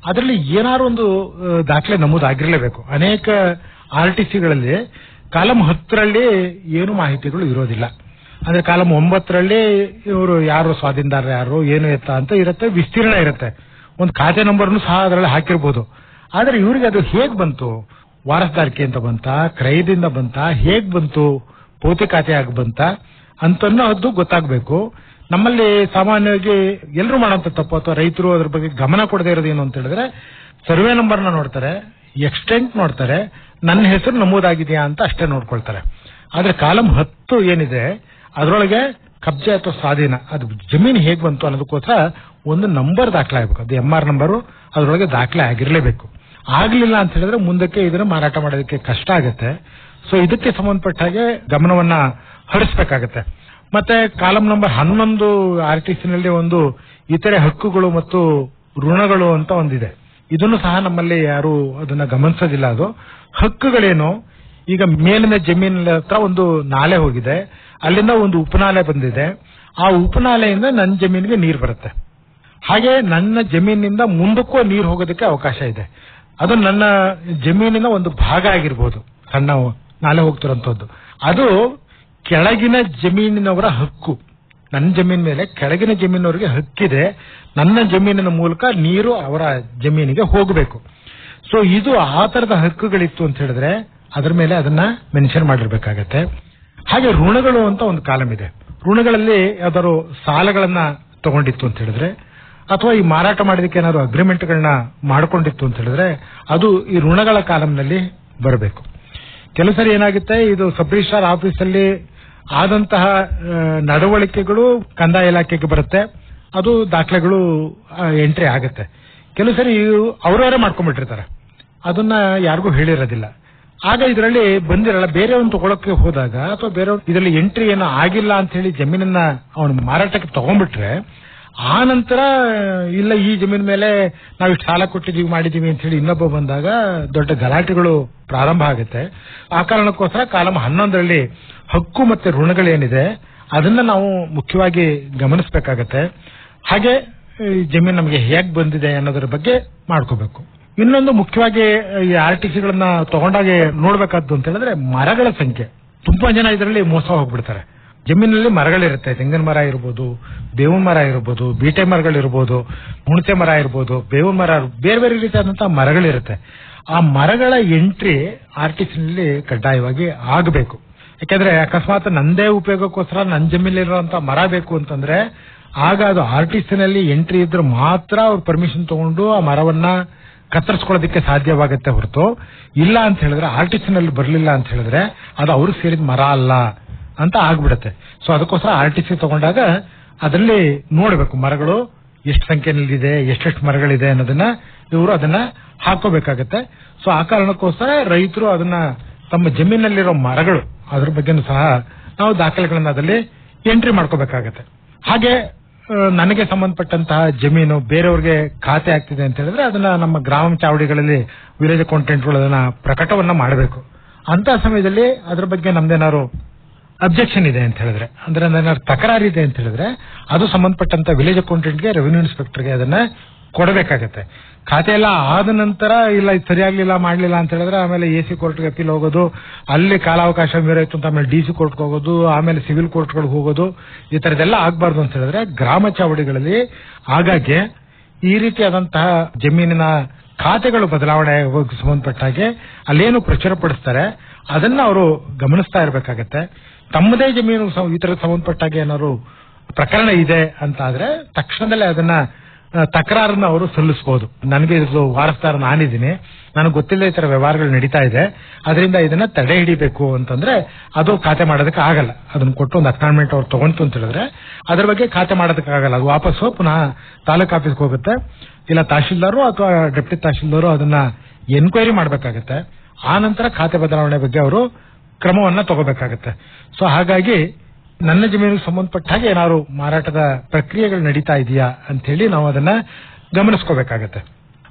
ಅದರಲ್ಲಿ ಏನಾದ್ರು ಒಂದು ಆ, ದಾಖಲೆ ನಮೂದಾಗಿರ್ಲೇಬೇಕು ಅನೇಕ ಆರ್ ಟಿ ಸಿಗಳಲ್ಲಿ ಕಾಲಂ ಹತ್ತರಲ್ಲಿ ಏನು ಮಾಹಿತಿಗಳು ಇರೋದಿಲ್ಲ ಅಂದ್ರೆ ಕಾಲಂ ಒಂಬತ್ತರಲ್ಲಿ ಇವರು ಯಾರು ಸ್ವಾಧೀನದಾರ ಯಾರು ಏನು ಎತ್ತ ಅಂತ ಇರುತ್ತೆ ವಿಸ್ತೀರ್ಣ ಇರುತ್ತೆ ಒಂದು ಖಾತೆ ನಂಬರ್ನು ಸಹ ಅದರಲ್ಲಿ ಹಾಕಿರ್ಬೋದು ಆದ್ರೆ ಇವ್ರಿಗೆ ಅದು ಹೇಗ್ ಬಂತು ವಾರಸ್ದಾರಿಕೆ ಅಂತ ಬಂತ ಕ್ರಯದಿಂದ ಬಂತ ಹೇಗ್ ಬಂತು ಪೌತಿ ಖಾತೆಯಾಗಿ ಬಂತ ಅಂತನ್ನೋ ಅದು ಗೊತ್ತಾಗ್ಬೇಕು ನಮ್ಮಲ್ಲಿ ಸಾಮಾನ್ಯವಾಗಿ ಎಲ್ಲರೂ ಮಾಡೋಂಥ ತಪ್ಪು ಅಥವಾ ರೈತರು ಅದ್ರ ಬಗ್ಗೆ ಗಮನ ಕೊಡದೇ ಇರೋದು ಏನು ಅಂತ ಹೇಳಿದ್ರೆ ಸರ್ವೆ ನಂಬರ್ನ ನೋಡ್ತಾರೆ ಎಕ್ಸ್ಟೆಂಟ್ ನೋಡ್ತಾರೆ ನನ್ನ ಹೆಸರು ನಮೂದಾಗಿದೆಯಾ ಅಂತ ಅಷ್ಟೇ ನೋಡ್ಕೊಳ್ತಾರೆ ಆದ್ರೆ ಕಾಲಂ ಹತ್ತು ಏನಿದೆ ಅದರೊಳಗೆ ಕಬ್ಜೆ ಅಥವಾ ಸ್ವಾಧೀನ ಅದು ಜಮೀನು ಹೇಗ್ ಬಂತು ಅನ್ನೋದಕ್ಕೋಸ್ಕರ ಒಂದು ನಂಬರ್ ದಾಖಲೆ ಆಗ್ಬೇಕು ಅದು ಎಂ ಆರ್ ನಂಬರು ಅದರೊಳಗೆ ದಾಖಲೆ ಆಗಿರ್ಲೇಬೇಕು ಆಗ್ಲಿಲ್ಲ ಅಂತ ಹೇಳಿದ್ರೆ ಮುಂದಕ್ಕೆ ಇದನ್ನ ಮಾರಾಟ ಮಾಡೋದಕ್ಕೆ ಕಷ್ಟ ಆಗುತ್ತೆ ಸೊ ಇದಕ್ಕೆ ಸಂಬಂಧಪಟ್ಟ ಹಾಗೆ ಗಮನವನ್ನ ಹರಿಸಬೇಕಾಗತ್ತೆ ಮತ್ತೆ ಕಾಲಂ ನಂಬರ್ ಹನ್ನೊಂದು ಆರ್ ಟಿ ನಲ್ಲಿ ಒಂದು ಇತರೆ ಹಕ್ಕುಗಳು ಮತ್ತು ಋಣಗಳು ಅಂತ ಒಂದಿದೆ ಇದನ್ನು ಸಹ ನಮ್ಮಲ್ಲಿ ಯಾರು ಅದನ್ನ ಗಮನಿಸೋದಿಲ್ಲ ಅದು ಹಕ್ಕುಗಳೇನು ಈಗ ಮೇಲಿನ ಜಮೀನಿನ ಹತ್ರ ಒಂದು ನಾಲೆ ಹೋಗಿದೆ ಅಲ್ಲಿಂದ ಒಂದು ಉಪನಾಲೆ ಬಂದಿದೆ ಆ ಉಪನಾಲೆಯಿಂದ ನನ್ನ ಜಮೀನಿಗೆ ನೀರು ಬರುತ್ತೆ ಹಾಗೆ ನನ್ನ ಜಮೀನಿನಿಂದ ಮುಂದಕ್ಕೂ ನೀರು ಹೋಗೋದಕ್ಕೆ ಅವಕಾಶ ಇದೆ ಅದು ನನ್ನ ಜಮೀನಿನ ಒಂದು ಭಾಗ ಆಗಿರ್ಬೋದು ಸಣ್ಣ ನಾಲೆ ಹೋಗ್ತಿರೋಂಥದ್ದು ಅದು ಕೆಳಗಿನ ಜಮೀನಿನವರ ಹಕ್ಕು ನನ್ನ ಜಮೀನ್ ಮೇಲೆ ಕೆಳಗಿನ ಜಮೀನವರಿಗೆ ಹಕ್ಕಿದೆ ನನ್ನ ಜಮೀನಿನ ಮೂಲಕ ನೀರು ಅವರ ಜಮೀನಿಗೆ ಹೋಗಬೇಕು ಸೊ ಇದು ಆ ತರದ ಹಕ್ಕುಗಳಿತ್ತು ಅಂತ ಹೇಳಿದ್ರೆ ಅದ್ರ ಮೇಲೆ ಅದನ್ನ ಮೆನ್ಷನ್ ಮಾಡಿರ್ಬೇಕಾಗತ್ತೆ ಹಾಗೆ ಋಣಗಳು ಅಂತ ಒಂದು ಕಾಲಂ ಇದೆ ಋಣಗಳಲ್ಲಿ ಯಾವ್ದಾದ್ರು ಸಾಲಗಳನ್ನ ತಗೊಂಡಿತ್ತು ಅಂತ ಹೇಳಿದ್ರೆ ಅಥವಾ ಈ ಮಾರಾಟ ಮಾಡೋದಕ್ಕೆ ಏನಾದ್ರು ಅಗ್ರಿಮೆಂಟ್ಗಳನ್ನ ಮಾಡ್ಕೊಂಡಿತ್ತು ಅಂತ ಹೇಳಿದ್ರೆ ಅದು ಈ ಋಣಗಳ ಕಾಲಂನಲ್ಲಿ ಬರಬೇಕು ಕೆಲವು ಸರಿ ಏನಾಗುತ್ತೆ ಇದು ಸಬ್ ರಿಜಿಸ್ಟ್ರಾರ್ ಆಫೀಸಲ್ಲಿ ಆದಂತಹ ಆ, ನಡವಳಿಕೆಗಳು ಕಂದಾಯ ಇಲಾಖೆಗೆ ಬರುತ್ತೆ ಅದು ದಾಖಲೆಗಳು ಎಂಟ್ರಿ ಆಗುತ್ತೆ ಕೆಲವು ಸರಿ ಅವರವರೇ ಮಾಡ್ಕೊಂಡ್ಬಿಟ್ಟಿರ್ತಾರೆ ಅದನ್ನ ಯಾರಿಗೂ ಹೇಳಿರೋದಿಲ್ಲ ಆಗ ಇದರಲ್ಲಿ ಬಂದಿರಲ್ಲ ಬೇರೆಯವ್ರನ್ನ ತಗೊಳಕ್ಕೆ ಹೋದಾಗ ಅಥವಾ ಬೇರೆಯವ್ರು ಇದರಲ್ಲಿ ಎಂಟ್ರಿ ಏನೋ ಆಗಿಲ್ಲ ಅಂತ ಹೇಳಿ ಜಮೀನನ್ನ ಅವನು ಮಾರಾಟಕ್ಕೆ ತಗೊಂಡ್ಬಿಟ್ರೆ ಆ ನಂತರ ಇಲ್ಲ ಈ ಜಮೀನ್ ಮೇಲೆ ನಾವು ಇಷ್ಟು ಸಾಲ ಕೊಟ್ಟಿದೀವಿ ಮಾಡಿದೀವಿ ಅಂತ ಹೇಳಿ ಇನ್ನೊಬ್ಬ ಬಂದಾಗ ದೊಡ್ಡ ಗಲಾಟೆಗಳು ಪ್ರಾರಂಭ ಆಗುತ್ತೆ ಆ ಕಾರಣಕ್ಕೋಸ್ಕರ ಕಾಲಂ ಹನ್ನೊಂದರಲ್ಲಿ ಹಕ್ಕು ಮತ್ತೆ ಋಣಗಳೇನಿದೆ ಅದನ್ನ ನಾವು ಮುಖ್ಯವಾಗಿ ಗಮನಿಸಬೇಕಾಗತ್ತೆ ಹಾಗೆ ಈ ಜಮೀನು ನಮಗೆ ಹೇಗ್ ಬಂದಿದೆ ಅನ್ನೋದ್ರ ಬಗ್ಗೆ ಮಾಡ್ಕೋಬೇಕು ಇನ್ನೊಂದು ಮುಖ್ಯವಾಗಿ ಈ ಆರ್ ಟಿ ಸಿಗಳನ್ನ ತಗೊಂಡಾಗೆ ನೋಡ್ಬೇಕಾದ್ದು ಅಂತ ಹೇಳಿದ್ರೆ ಮರಗಳ ಸಂಖ್ಯೆ ತುಂಬಾ ಜನ ಇದರಲ್ಲಿ ಮೋಸ ಹೋಗ್ಬಿಡ್ತಾರೆ ಜಮೀನಲ್ಲಿ ಮರಗಳಿರುತ್ತೆ ತೆಂಗಿನ ಮರ ಇರ್ಬೋದು ಬೇವಿನ ಮರ ಇರ್ಬೋದು ಬೀಟೆ ಮರಗಳಿರ್ಬೋದು ಹುಣಸೆ ಮರ ಇರ್ಬೋದು ಬೇವಿನ ಮರ ಬೇರೆ ಬೇರೆ ರೀತಿಯಾದಂತಹ ಮರಗಳಿರುತ್ತೆ ಆ ಮರಗಳ ಎಂಟ್ರಿ ಆರ್ ಟಿ ನಲ್ಲಿ ಕಡ್ಡಾಯವಾಗಿ ಆಗಬೇಕು ಯಾಕಂದ್ರೆ ಅಕಸ್ಮಾತ್ ನಂದೇ ಉಪಯೋಗಕ್ಕೋಸ್ಕರ ನನ್ನ ಜಮೀನಲ್ಲಿರುವಂತಹ ಮರ ಬೇಕು ಅಂತಂದ್ರೆ ಆಗ ಅದು ಆರ್ ಟಿ ನಲ್ಲಿ ಎಂಟ್ರಿ ಇದ್ರೆ ಮಾತ್ರ ಅವ್ರು ಪರ್ಮಿಷನ್ ತಗೊಂಡು ಆ ಮರವನ್ನ ಕತ್ತರಿಸ್ಕೊಳ್ಳೋದಕ್ಕೆ ಸಾಧ್ಯವಾಗುತ್ತೆ ಹೊರತು ಇಲ್ಲ ಅಂತ ಹೇಳಿದ್ರೆ ಆರ್ ಟಿ ನಲ್ಲಿ ಬರಲಿಲ್ಲ ಅಂತ ಹೇಳಿದ್ರೆ ಅದು ಅವ್ರಿಗೆ ಸೇರಿದ ಮರ ಅಲ್ಲ ಅಂತ ಆಗ್ಬಿಡುತ್ತೆ ಸೊ ಅದಕ್ಕೋಸ್ಕರ ಆರ್ ಟಿ ಸಿ ತಗೊಂಡಾಗ ಅದರಲ್ಲಿ ನೋಡಬೇಕು ಮರಗಳು ಎಷ್ಟು ಸಂಖ್ಯೆನಲ್ಲಿದೆ ಎಷ್ಟೆಷ್ಟು ಮರಗಳಿದೆ ಅನ್ನೋದನ್ನ ಇವರು ಅದನ್ನ ಹಾಕೋಬೇಕಾಗತ್ತೆ ಸೊ ಆ ಕಾರಣಕ್ಕೋಸ್ಕರ ರೈತರು ಅದನ್ನ ತಮ್ಮ ಜಮೀನಲ್ಲಿರೋ ಮರಗಳು ಅದ್ರ ಬಗ್ಗೆನೂ ಸಹ ನಾವು ದಾಖಲೆಗಳನ್ನ ಅದರಲ್ಲಿ ಎಂಟ್ರಿ ಮಾಡ್ಕೋಬೇಕಾಗತ್ತೆ ಹಾಗೆ ಆ, ನನಗೆ ಸಂಬಂಧಪಟ್ಟಂತಹ ಜಮೀನು ಬೇರೆಯವ್ರಿಗೆ ಖಾತೆ ಆಗ್ತಿದೆ ಅಂತ ಹೇಳಿದ್ರೆ ಅದನ್ನ ನಮ್ಮ ಗ್ರಾಮ ಚಾವಡಿಗಳಲ್ಲಿ ವಿಲೇಜ್ ಅಕೌಂಟೆಂಟ್ಗಳು ಅದನ್ನ ಪ್ರಕಟವನ್ನ ಮಾಡಬೇಕು ಅಂತ ಸಮಯದಲ್ಲಿ ಅದ್ರ ಬಗ್ಗೆ ನಮ್ದೇನಾದ್ರು ಅಬ್ಜೆಕ್ಷನ್ ಇದೆ ಅಂತ ಹೇಳಿದ್ರೆ ಅಂದ್ರೆ ಏನಾದ್ರು ತಕರಾರು ಇದೆ ಅಂತ ಹೇಳಿದ್ರೆ ಅದು ಸಂಬಂಧಪಟ್ಟಂತ ವಿಲೇಜ್ ಅಕೌಂಟೆಂಟ್ಗೆ ರೆವಿನ್ಯೂ ಇನ್ಸ್ಪೆಕ್ಟರ್ಗೆ ಅದನ್ನ ಕೊಡಬೇಕಾಗತ್ತೆ ಖಾತೆ ಎಲ್ಲ ಆದ ನಂತರ ಇಲ್ಲ ಇದು ಸರಿಯಾಗ್ಲಿಲ್ಲ ಮಾಡ್ಲಿಲ್ಲ ಅಂತ ಹೇಳಿದ್ರೆ ಆಮೇಲೆ ಎ ಸಿ ಕೋರ್ಟ್ಗೆ ಅಪೀಲ್ ಹೋಗೋದು ಅಲ್ಲಿ ಕಾಲಾವಕಾಶ ಮೀರಾಯ್ತು ಅಂತ ಆಮೇಲೆ ಡಿ ಸಿ ಕೋರ್ಟ್ಗೆ ಹೋಗೋದು ಆಮೇಲೆ ಸಿವಿಲ್ ಕೋರ್ಟ್ಗಳಿಗೆ ಹೋಗೋದು ಈ ತರದೆಲ್ಲ ಆಗ್ಬಾರ್ದು ಅಂತ ಹೇಳಿದ್ರೆ ಗ್ರಾಮ ಚಾವಡಿಗಳಲ್ಲಿ ಆಗಾಗ್ಗೆ ಈ ರೀತಿಯಾದಂತಹ ಜಮೀನಿನ ಖಾತೆಗಳು ಬದಲಾವಣೆ ಹೋಗಿ ಸಂಬಂಧಪಟ್ಟ ಹಾಗೆ ಅಲ್ಲೇನು ಪ್ರಚುರಪಡಿಸ್ತಾರೆ ಅದನ್ನ ಅವರು ಗಮನಿಸ್ತಾ ಇರಬೇಕಾಗತ್ತೆ ತಮ್ಮದೇ ಜಮೀನು ಸ- ಈ ತರ ಸಂಬಂಧಪಟ್ಟಾಗೆ ಏನಾದ್ರು ಪ್ರಕರಣ ಇದೆ ಅಂತ ಆದ್ರೆ ತಕ್ಷಣದಲ್ಲೇ ಅದನ್ನ ಆ, ತಕರಾರನ್ನ ಅವರು ಸಲ್ಲಿಸಬಹುದು ನನಗೆ ಇದು ವಾರಸ್ದಾರ ನಾನಿದ್ದೀನಿ ನನಗೆ ಗೊತ್ತಿಲ್ಲ ಈ ತರ ವ್ಯವಹಾರಗಳು ನಡೀತಾ ಇದೆ ಅದರಿಂದ ಇದನ್ನ ತಡೆ ಹಿಡಿಬೇಕು ಅಂತಂದ್ರೆ ಅದು ಖಾತೆ ಮಾಡೋದಕ್ಕೆ ಆಗಲ್ಲ ಅದನ್ನ ಕೊಟ್ಟು ಒಂದು ಅಪಾಯಿಂಟ್ಮೆಂಟ್ ಅವ್ರು ತಗೊಂತು ಅಂತ ಹೇಳಿದ್ರೆ ಅದ್ರ ಬಗ್ಗೆ ಖಾತೆ ಮಾಡೋದಕ್ಕೆ ಆಗಲ್ಲ ಅದು ವಾಪಸ್ಸು ಪುನಃ ತಾಲೂಕ್ ಆಫೀಸ್ಗೆ ಹೋಗುತ್ತೆ ಇಲ್ಲ ತಹಶೀಲ್ದಾರು ಅಥವಾ ಡೆಪ್ಟಿ ತಹಶೀಲ್ದಾರು ಅದನ್ನ ಎನ್ಕ್ವೈರಿ ಮಾಡಬೇಕಾಗತ್ತೆ ಆ ನಂತರ ಖಾತೆ ಬದಲಾವಣೆ ಬಗ್ಗೆ ಅವರು ಕ್ರಮವನ್ನ ತಗೋಬೇಕಾಗತ್ತೆ ಸೊ ಹಾಗಾಗಿ ನನ್ನ ಜಮೀನಿಗೆ ಸಂಬಂಧಪಟ್ಟ ಹಾಗೆ ಏನಾದ್ರು ಮಾರಾಟದ ಪ್ರಕ್ರಿಯೆಗಳು ನಡೀತಾ ಇದೆಯಾ ಅಂತ ಹೇಳಿ ನಾವು ಅದನ್ನ ಗಮನಿಸ್ಕೋಬೇಕಾಗತ್ತೆ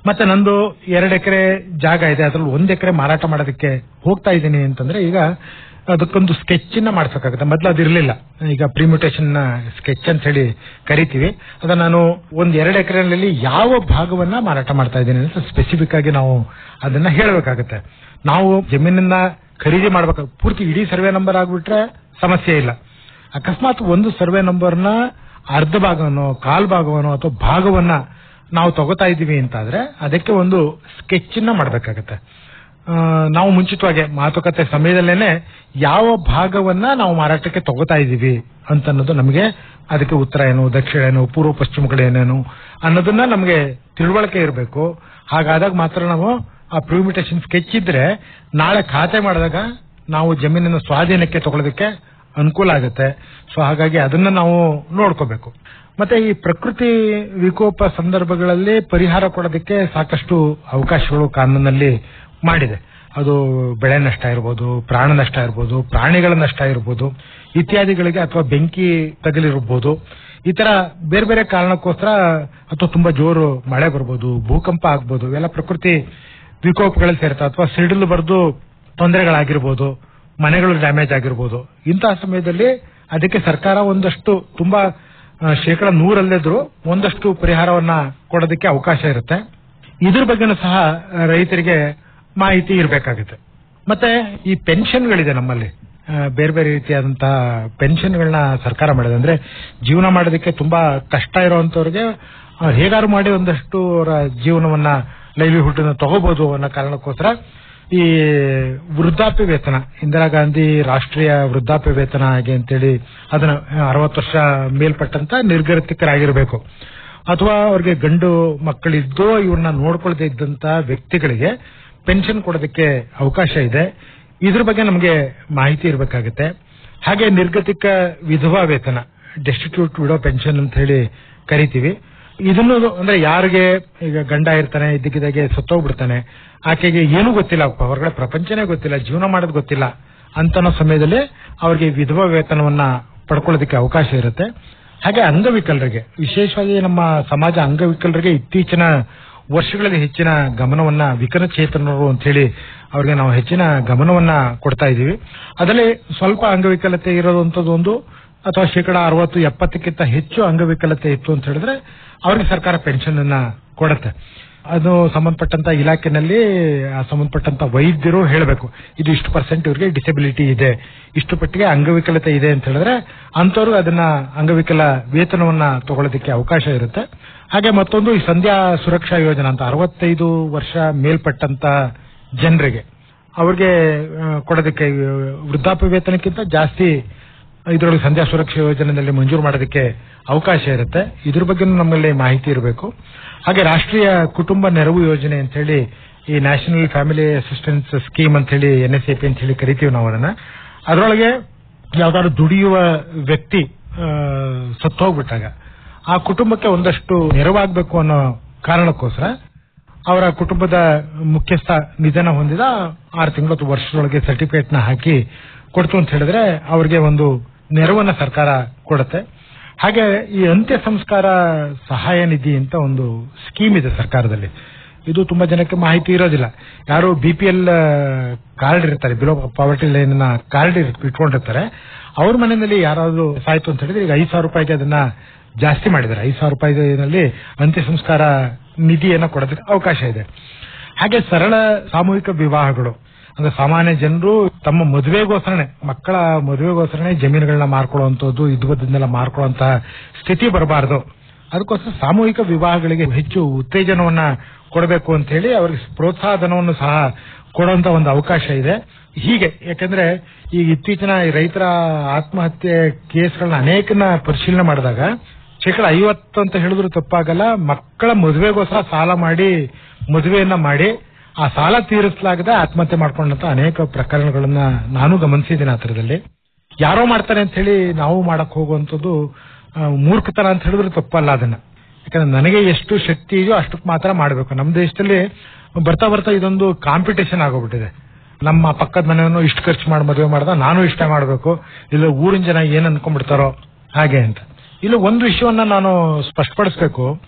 ಮತ್ತೆ ನಂದು ಎರಡು ಎಕರೆ ಜಾಗ ಇದೆ ಅದ್ರಲ್ಲಿ ಒಂದ್ ಎಕರೆ ಮಾರಾಟ ಮಾಡೋದಕ್ಕೆ ಹೋಗ್ತಾ ಇದ್ದೀನಿ ಅಂತಂದ್ರೆ ಈಗ ಅದಕ್ಕೊಂದು ಸ್ಕೆಚ್ ನ ಮಾಡ್ಬೇಕಾಗುತ್ತೆ ಮೊದ್ಲು ಅದಿರ್ಲಿಲ್ಲ ಈಗ ಪ್ರಿಮ್ಯೂಟೇಷನ್ ಸ್ಕೆಚ್ ಅಂತ ಹೇಳಿ ಕರಿತೀವಿ ಅದ ನಾನು ಒಂದ್ ಎರಡು ಎಕರೆನಲ್ಲಿ ಯಾವ ಭಾಗವನ್ನ ಮಾರಾಟ ಮಾಡ್ತಾ ಇದ್ದೀನಿ ಅಂತ ಸ್ಪೆಸಿಫಿಕ್ ಆಗಿ ನಾವು ಅದನ್ನ ಹೇಳಬೇಕಾಗುತ್ತೆ ನಾವು ಜಮೀನನ್ನ ಖರೀದಿ ಮಾಡ್ಬೇಕು ಪೂರ್ತಿ ಇಡೀ ಸರ್ವೆ ನಂಬರ್ ಆಗ್ಬಿಟ್ರೆ ಸಮಸ್ಯೆ ಇಲ್ಲ ಅಕಸ್ಮಾತ್ ಒಂದು ಸರ್ವೆ ನಂಬರ್ನ ಅರ್ಧ ಭಾಗವನ್ನೋ ಕಾಲ್ ಭಾಗವನ್ನೋ ಅಥವಾ ಭಾಗವನ್ನ ನಾವು ತಗೋತಾ ಇದ್ದೀವಿ ಅಂತಾದ್ರೆ ಅದಕ್ಕೆ ಒಂದು ಸ್ಕೆಚ್ ನ ಮಾಡ್ಬೇಕಾಗತ್ತೆ ಆ, ನಾವು ಮುಂಚಿತವಾಗಿ ಮಾತುಕತೆ ಸಮಯದಲ್ಲೇನೆ ಯಾವ ಭಾಗವನ್ನ ನಾವು ಮಾರಾಟಕ್ಕೆ ತಗೋತಾ ಇದ್ದೀವಿ ಅಂತ ಅನ್ನೋದು ನಮಗೆ ಅದಕ್ಕೆ ಉತ್ತರ ಏನು ದಕ್ಷಿಣ ಏನು ಪೂರ್ವ ಪಶ್ಚಿಮಗಳು ಏನೇನು ಅನ್ನೋದನ್ನ ನಮಗೆ ತಿಳುವಳಿಕೆ ಇರಬೇಕು ಹಾಗಾದಾಗ ಮಾತ್ರ ನಾವು ಆ ಪ್ರಿಮಿಟೇಷನ್ ಸ್ಕೆಚ್ ಇದ್ರೆ ನಾಳೆ ಖಾತೆ ಮಾಡಿದಾಗ ನಾವು ಜಮೀನಿನ ಸ್ವಾಧೀನಕ್ಕೆ ತಗೊಳ್ಳೋದಕ್ಕೆ ಅನುಕೂಲ ಆಗುತ್ತೆ ಸೊ ಹಾಗಾಗಿ ಅದನ್ನ ನಾವು ನೋಡ್ಕೋಬೇಕು ಮತ್ತೆ ಈ ಪ್ರಕೃತಿ ವಿಕೋಪ ಸಂದರ್ಭಗಳಲ್ಲಿ ಪರಿಹಾರ ಕೊಡೋದಕ್ಕೆ ಸಾಕಷ್ಟು ಅವಕಾಶಗಳು ಕಾನೂನಲ್ಲಿ ಮಾಡಿದೆ ಅದು ಬೆಳೆ ನಷ್ಟ ಇರ್ಬೋದು ಪ್ರಾಣ ನಷ್ಟ ಇರ್ಬೋದು ಪ್ರಾಣಿಗಳ ನಷ್ಟ ಇರ್ಬೋದು ಇತ್ಯಾದಿಗಳಿಗೆ ಅಥವಾ ಬೆಂಕಿ ತಗಲಿರ್ಬೋದು ಈ ತರ ಬೇರೆ ಬೇರೆ ಕಾರಣಕ್ಕೋಸ್ಕರ ಅಥವಾ ತುಂಬಾ ಜೋರು ಮಳೆ ಬರ್ಬೋದು ಭೂಕಂಪ ಆಗ್ಬೋದು ಇವೆಲ್ಲ ಪ್ರಕೃತಿ ವಿಕೋಪಗಳಲ್ಲಿ ಸೇರ್ತಾವೆ ಅಥವಾ ಸಿಡಿಲು ಬರೆದು ತೊಂದರೆಗಳಾಗಿರ್ಬೋದು ಮನೆಗಳು ಡ್ಯಾಮೇಜ್ ಆಗಿರ್ಬೋದು ಇಂತಹ ಸಮಯದಲ್ಲಿ ಅದಕ್ಕೆ ಸರ್ಕಾರ ಒಂದಷ್ಟು ತುಂಬಾ ಆ, ಶೇಕಡ ನೂರಲ್ಲಿದ್ರು ಒಂದಷ್ಟು ಪರಿಹಾರವನ್ನ ಕೊಡೋದಕ್ಕೆ ಅವಕಾಶ ಇರುತ್ತೆ ಇದ್ರ ಬಗ್ಗೆನೂ ಸಹ ಆ, ರೈತರಿಗೆ ಮಾಹಿತಿ ಇರಬೇಕಾಗುತ್ತೆ ಮತ್ತೆ ಈ ಪೆನ್ಷನ್ಗಳಿದೆ ನಮ್ಮಲ್ಲಿ ಆ, ಬೇರೆ ಬೇರೆ ರೀತಿಯಾದಂತಹ ಪೆನ್ಷನ್ಗಳನ್ನ ಸರ್ಕಾರ ಮಾಡಿದೆ ಅಂದ್ರೆ ಜೀವನ ಮಾಡೋದಕ್ಕೆ ತುಂಬಾ ಕಷ್ಟ ಇರುವಂತವ್ರಿಗೆ ಆ, ಹೇಗಾರು ಮಾಡಿ ಒಂದಷ್ಟು ಅವರ ಜೀವನವನ್ನ ಲೈವ್ಲಿಹುಡ್ ತಗೋಬಹುದು ಅನ್ನೋ ಕಾರಣಕ್ಕೋಸ್ಕರ ಈ ವೃದ್ಧಾಪ್ಯ ವೇತನ ಇಂದಿರಾ ಗಾಂಧಿ ರಾಷ್ಟ್ರೀಯ ವೃದ್ಧಾಪ್ಯ ವೇತನ ಹಾಗೆ ಅಂತೇಳಿ ಅದನ್ನ ಅರವತ್ತು ವರ್ಷ ಮೇಲ್ಪಟ್ಟಂತ ನಿರ್ಗತಿಕರಾಗಿರ್ಬೇಕು ಅಥವಾ ಅವ್ರಿಗೆ ಗಂಡು ಮಕ್ಕಳಿದ್ದೋ ಇವ್ರನ್ನ ನೋಡ್ಕೊಳ್ದೇ ಇದ್ದಂತ ವ್ಯಕ್ತಿಗಳಿಗೆ ಪೆನ್ಷನ್ ಕೊಡೋದಕ್ಕೆ ಅವಕಾಶ ಇದೆ ಇದ್ರ ಬಗ್ಗೆ ನಮಗೆ ಮಾಹಿತಿ ಇರಬೇಕಾಗುತ್ತೆ ಹಾಗೆ ನಿರ್ಗತಿಕ ವಿಧವಾ ವೇತನ ಡೆಸ್ಟಿಟ್ಯೂಟ್ ವಿಡೋ ಪೆನ್ಷನ್ ಅಂತ ಹೇಳಿ ಕರಿತೀವಿ ಇದನ್ನು ಅಂದ್ರೆ ಯಾರಿಗೆ ಈಗ ಗಂಡ ಇರ್ತಾನೆ ಇದ್ದಕ್ಕಿದ್ದಾಗೆ ಸತ್ತೋಗ್ಬಿಡ್ತಾನೆ ಆಕೆಗೆ ಏನೂ ಗೊತ್ತಿಲ್ಲ ಹೊರಗಡೆ ಪ್ರಪಂಚನೇ ಗೊತ್ತಿಲ್ಲ ಜೀವನ ಮಾಡೋದು ಗೊತ್ತಿಲ್ಲ ಅಂತ ಅನ್ನೋ ಸಮಯದಲ್ಲಿ ಅವ್ರಿಗೆ ವಿಧವಾ ವೇತನವನ್ನ ಪಡ್ಕೊಳ್ಳೋದಕ್ಕೆ ಅವಕಾಶ ಇರುತ್ತೆ ಹಾಗೆ ಅಂಗವಿಕಲರಿಗೆ ವಿಶೇಷವಾಗಿ ನಮ್ಮ ಸಮಾಜ ಅಂಗವಿಕಲರಿಗೆ ಇತ್ತೀಚಿನ ವರ್ಷಗಳಲ್ಲಿ ಹೆಚ್ಚಿನ ಗಮನವನ್ನ ವಿಕಲಚೇತನರು ಅಂತ ಹೇಳಿ ಅವ್ರಿಗೆ ನಾವು ಹೆಚ್ಚಿನ ಗಮನವನ್ನ ಕೊಡ್ತಾ ಇದೀವಿ ಅದರಲ್ಲಿ ಸ್ವಲ್ಪ ಅಂಗವಿಕಲತೆ ಇರೋದಂಥದ್ದು ಒಂದು ಅಥವಾ ಶೇಕಡ ಅರವತ್ತು ಎಪ್ಪತ್ತಕ್ಕಿಂತ ಹೆಚ್ಚು ಅಂಗವಿಕಲತೆ ಇತ್ತು ಅಂತ ಹೇಳಿದ್ರೆ ಅವ್ರಿಗೆ ಸರ್ಕಾರ ಪೆನ್ಷನ್ ಅನ್ನ ಕೊಡುತ್ತೆ ಅದು ಸಂಬಂಧಪಟ್ಟಂತ ಇಲಾಖೆನಲ್ಲಿ ಆ ಸಂಬಂಧಪಟ್ಟಂತ ವೈದ್ಯರು ಹೇಳಬೇಕು ಇದು ಇಷ್ಟು ಪರ್ಸೆಂಟ್ ಇವರಿಗೆ ಡಿಸೆಬಿಲಿಟಿ ಇದೆ ಇಷ್ಟು ಪಟ್ಟಿಗೆ ಅಂಗವಿಕಲತೆ ಇದೆ ಅಂತ ಹೇಳಿದ್ರೆ ಅಂತವ್ರು ಅದನ್ನ ಅಂಗವಿಕಲ ವೇತನವನ್ನ ತಗೊಳ್ಳೋದಕ್ಕೆ ಅವಕಾಶ ಇರುತ್ತೆ ಹಾಗೆ ಮತ್ತೊಂದು ಈ ಸಂಧ್ಯಾ ಸುರಕ್ಷಾ ಯೋಜನಾ ಅಂತ ಅರವತ್ತೈದು ವರ್ಷ ಮೇಲ್ಪಟ್ಟಂತ ಜನರಿಗೆ ಅವ್ರಿಗೆ ಆ, ಕೊಡೋದಕ್ಕೆ ಆ, ವೃದ್ಧಾಪ್ಯ ವೇತನಕ್ಕಿಂತ ಜಾಸ್ತಿ ಇದರೊಳಗೆ ಸಂಧ್ಯಾ ಸುರಕ್ಷಾ ಯೋಜನೆಯಲ್ಲಿ ಮಂಜೂರು ಮಾಡೋದಕ್ಕೆ ಅವಕಾಶ ಇರುತ್ತೆ ಇದ್ರ ಬಗ್ಗೆ ನಮ್ಮಲ್ಲಿ ಮಾಹಿತಿ ಇರಬೇಕು ಹಾಗೆ ರಾಷ್ಟ್ರೀಯ ಕುಟುಂಬ ನೆರವು ಯೋಜನೆ ಅಂತ ಹೇಳಿ ಈ ನ್ಯಾಷನಲ್ ಫ್ಯಾಮಿಲಿ ಅಸಿಸ್ಟೆನ್ಸ್ ಸ್ಕೀಮ್ ಅಂತ ಹೇಳಿ ಎನ್ ಎಸ್ ಎ ಪಿ ಅಂತ ಹೇಳಿ ಕರಿತೀವಿ ನಾವು ಅದನ್ನ ಅದರೊಳಗೆ ಯಾವ್ದಾದ್ರು ದುಡಿಯುವ ವ್ಯಕ್ತಿ ಆ, ಸತ್ತೋಗ್ಬಿಟ್ಟಾಗ ಆ ಕುಟುಂಬಕ್ಕೆ ಒಂದಷ್ಟು ನೆರವಾಗಬೇಕು ಅನ್ನೋ ಕಾರಣಕ್ಕೋಸ್ಕರ ಅವರ ಕುಟುಂಬದ ಮುಖ್ಯಸ್ಥ ನಿಧನ ಹೊಂದಿದ ಆರು ತಿಂಗಳು ಅಥವಾ ವರ್ಷದೊಳಗೆ ಸರ್ಟಿಫಿಕೇಟ್ ನ ಹಾಕಿ ಕೊಡ್ತು ಅಂತ ಹೇಳಿದ್ರೆ ಅವರಿಗೆ ಒಂದು ನೆರವನ್ನ ಸರ್ಕಾರ ಕೊಡುತ್ತೆ ಹಾಗೆ ಈ ಅಂತ್ಯ ಸಂಸ್ಕಾರ ಸಹಾಯ ನಿಧಿ ಅಂತ ಒಂದು ಸ್ಕೀಮ್ ಇದೆ ಸರ್ಕಾರದಲ್ಲಿ ಇದು ತುಂಬಾ ಜನಕ್ಕೆ ಮಾಹಿತಿ ಇರೋದಿಲ್ಲ ಯಾರು ಬಿ ಪಿ ಎಲ್ ಕಾರ್ಡ್ ಇರ್ತಾರೆ ಬಿಲೋ ಪಾವರ್ಟಿ ಲೈನ್ ನ ಕಾರ್ಡ್ ಇಟ್ಕೊಂಡಿರ್ತಾರೆ ಅವ್ರ ಮನೆಯಲ್ಲಿ ಯಾರಾದ್ರೂ ಸಾಯ್ತು ಅಂತ ಹೇಳಿದ್ರೆ ಈಗ ಐದು ಸಾವಿರ ರೂಪಾಯಿಗೆ ಅದನ್ನ ಜಾಸ್ತಿ ಮಾಡಿದ್ದಾರೆ ಐದು ಸಾವಿರ ರೂಪಾಯಿನಲ್ಲಿ ಅಂತ್ಯ ಸಂಸ್ಕಾರ ನಿಧಿಯನ್ನ ಕೊಡೋದಕ್ಕೆ ಅವಕಾಶ ಇದೆ ಹಾಗೆ ಸರಳ ಸಾಮೂಹಿಕ ವಿವಾಹಗಳು ಅಂದ್ರೆ ಸಾಮಾನ್ಯ ಜನರು ತಮ್ಮ ಮದುವೆಗೋಸ್ಕರನೇ ಮಕ್ಕಳ ಮದುವೆಗೋಸ್ಕರನೇ ಜಮೀನುಗಳನ್ನ ಮಾರ್ಕೊಳ್ಳುವಂತದ್ದು ಇದ್ವದನ್ನೆಲ್ಲ ಮಾರ್ಕೊಳ್ಳುವಂತಹ ಸ್ಥಿತಿ ಬರಬಾರದು ಅದಕ್ಕೋಸ್ಕರ ಸಾಮೂಹಿಕ ವಿವಾಹಗಳಿಗೆ ಹೆಚ್ಚು ಉತ್ತೇಜನವನ್ನ ಕೊಡಬೇಕು ಅಂತ ಹೇಳಿ ಅವರಿಗೆ ಪ್ರೋತ್ಸಾಹ ಧನವನ್ನು ಸಹ ಕೊಡುವಂತ ಒಂದು ಅವಕಾಶ ಇದೆ ಹೀಗೆ ಯಾಕಂದ್ರೆ ಈಗ ಇತ್ತೀಚಿನ ಈ ರೈತರ ಆತ್ಮಹತ್ಯೆ ಕೇಸ್ಗಳನ್ನ ಅನೇಕನ ಪರಿಶೀಲನೆ ಮಾಡಿದಾಗ ಶೇಕಡ ಐವತ್ತು ಅಂತ ಹೇಳಿದ್ರು ತಪ್ಪಾಗಲ್ಲ ಮಕ್ಕಳ ಮದುವೆಗೋಸ್ಕರ ಸಾಲ ಮಾಡಿ ಮದುವೆಯನ್ನ ಮಾಡಿ ಆ ಸಾಲ ತೀರಿಸಲಾಗದೆ ಆತ್ಮಹತ್ಯೆ ಮಾಡ್ಕೊಂಡಂತ ಅನೇಕ ಪ್ರಕರಣಗಳನ್ನ ನಾನು ಗಮನಿಸಿದ್ದೀನಿ ಆ ಥರದಲ್ಲಿ ಯಾರೋ ಮಾಡ್ತಾರೆ ಅಂತ ಹೇಳಿ ನಾವು ಮಾಡಕ್ ಹೋಗುವಂತದ್ದು ಆ, ಮೂರ್ಖತನ ಅಂತ ಹೇಳಿದ್ರೆ ತಪ್ಪಲ್ಲ ಅದನ್ನ ಯಾಕಂದ್ರೆ ನನಗೆ ಎಷ್ಟು ಶಕ್ತಿ ಇದೆಯೋ ಅಷ್ಟಕ್ಕೆ ಮಾತ್ರ ಮಾಡಬೇಕು ನಮ್ಮ ದೇಶದಲ್ಲಿ ಬರ್ತಾ ಬರ್ತಾ ಇದೊಂದು ಕಾಂಪಿಟೇಷನ್ ಆಗೋಗ್ಬಿಟ್ಟಿದೆ ನಮ್ಮ ಪಕ್ಕದ ಮನೆಯನ್ನು ಇಷ್ಟು ಖರ್ಚು ಮಾಡಿ ಮದುವೆ ಮಾಡ್ದ ನಾನು ಇಷ್ಟ ಮಾಡಬೇಕು ಇಲ್ಲ ಊರಿನ ಜನ ಏನ್ ಅನ್ಕೊಂಡ್ಬಿಡ್ತಾರೋ ಹಾಗೆ ಅಂತ ಇಲ್ಲ ಒಂದು ವಿಷಯವನ್ನ ನಾನು ಸ್ಪಷ್ಟಪಡಿಸ್ಬೇಕು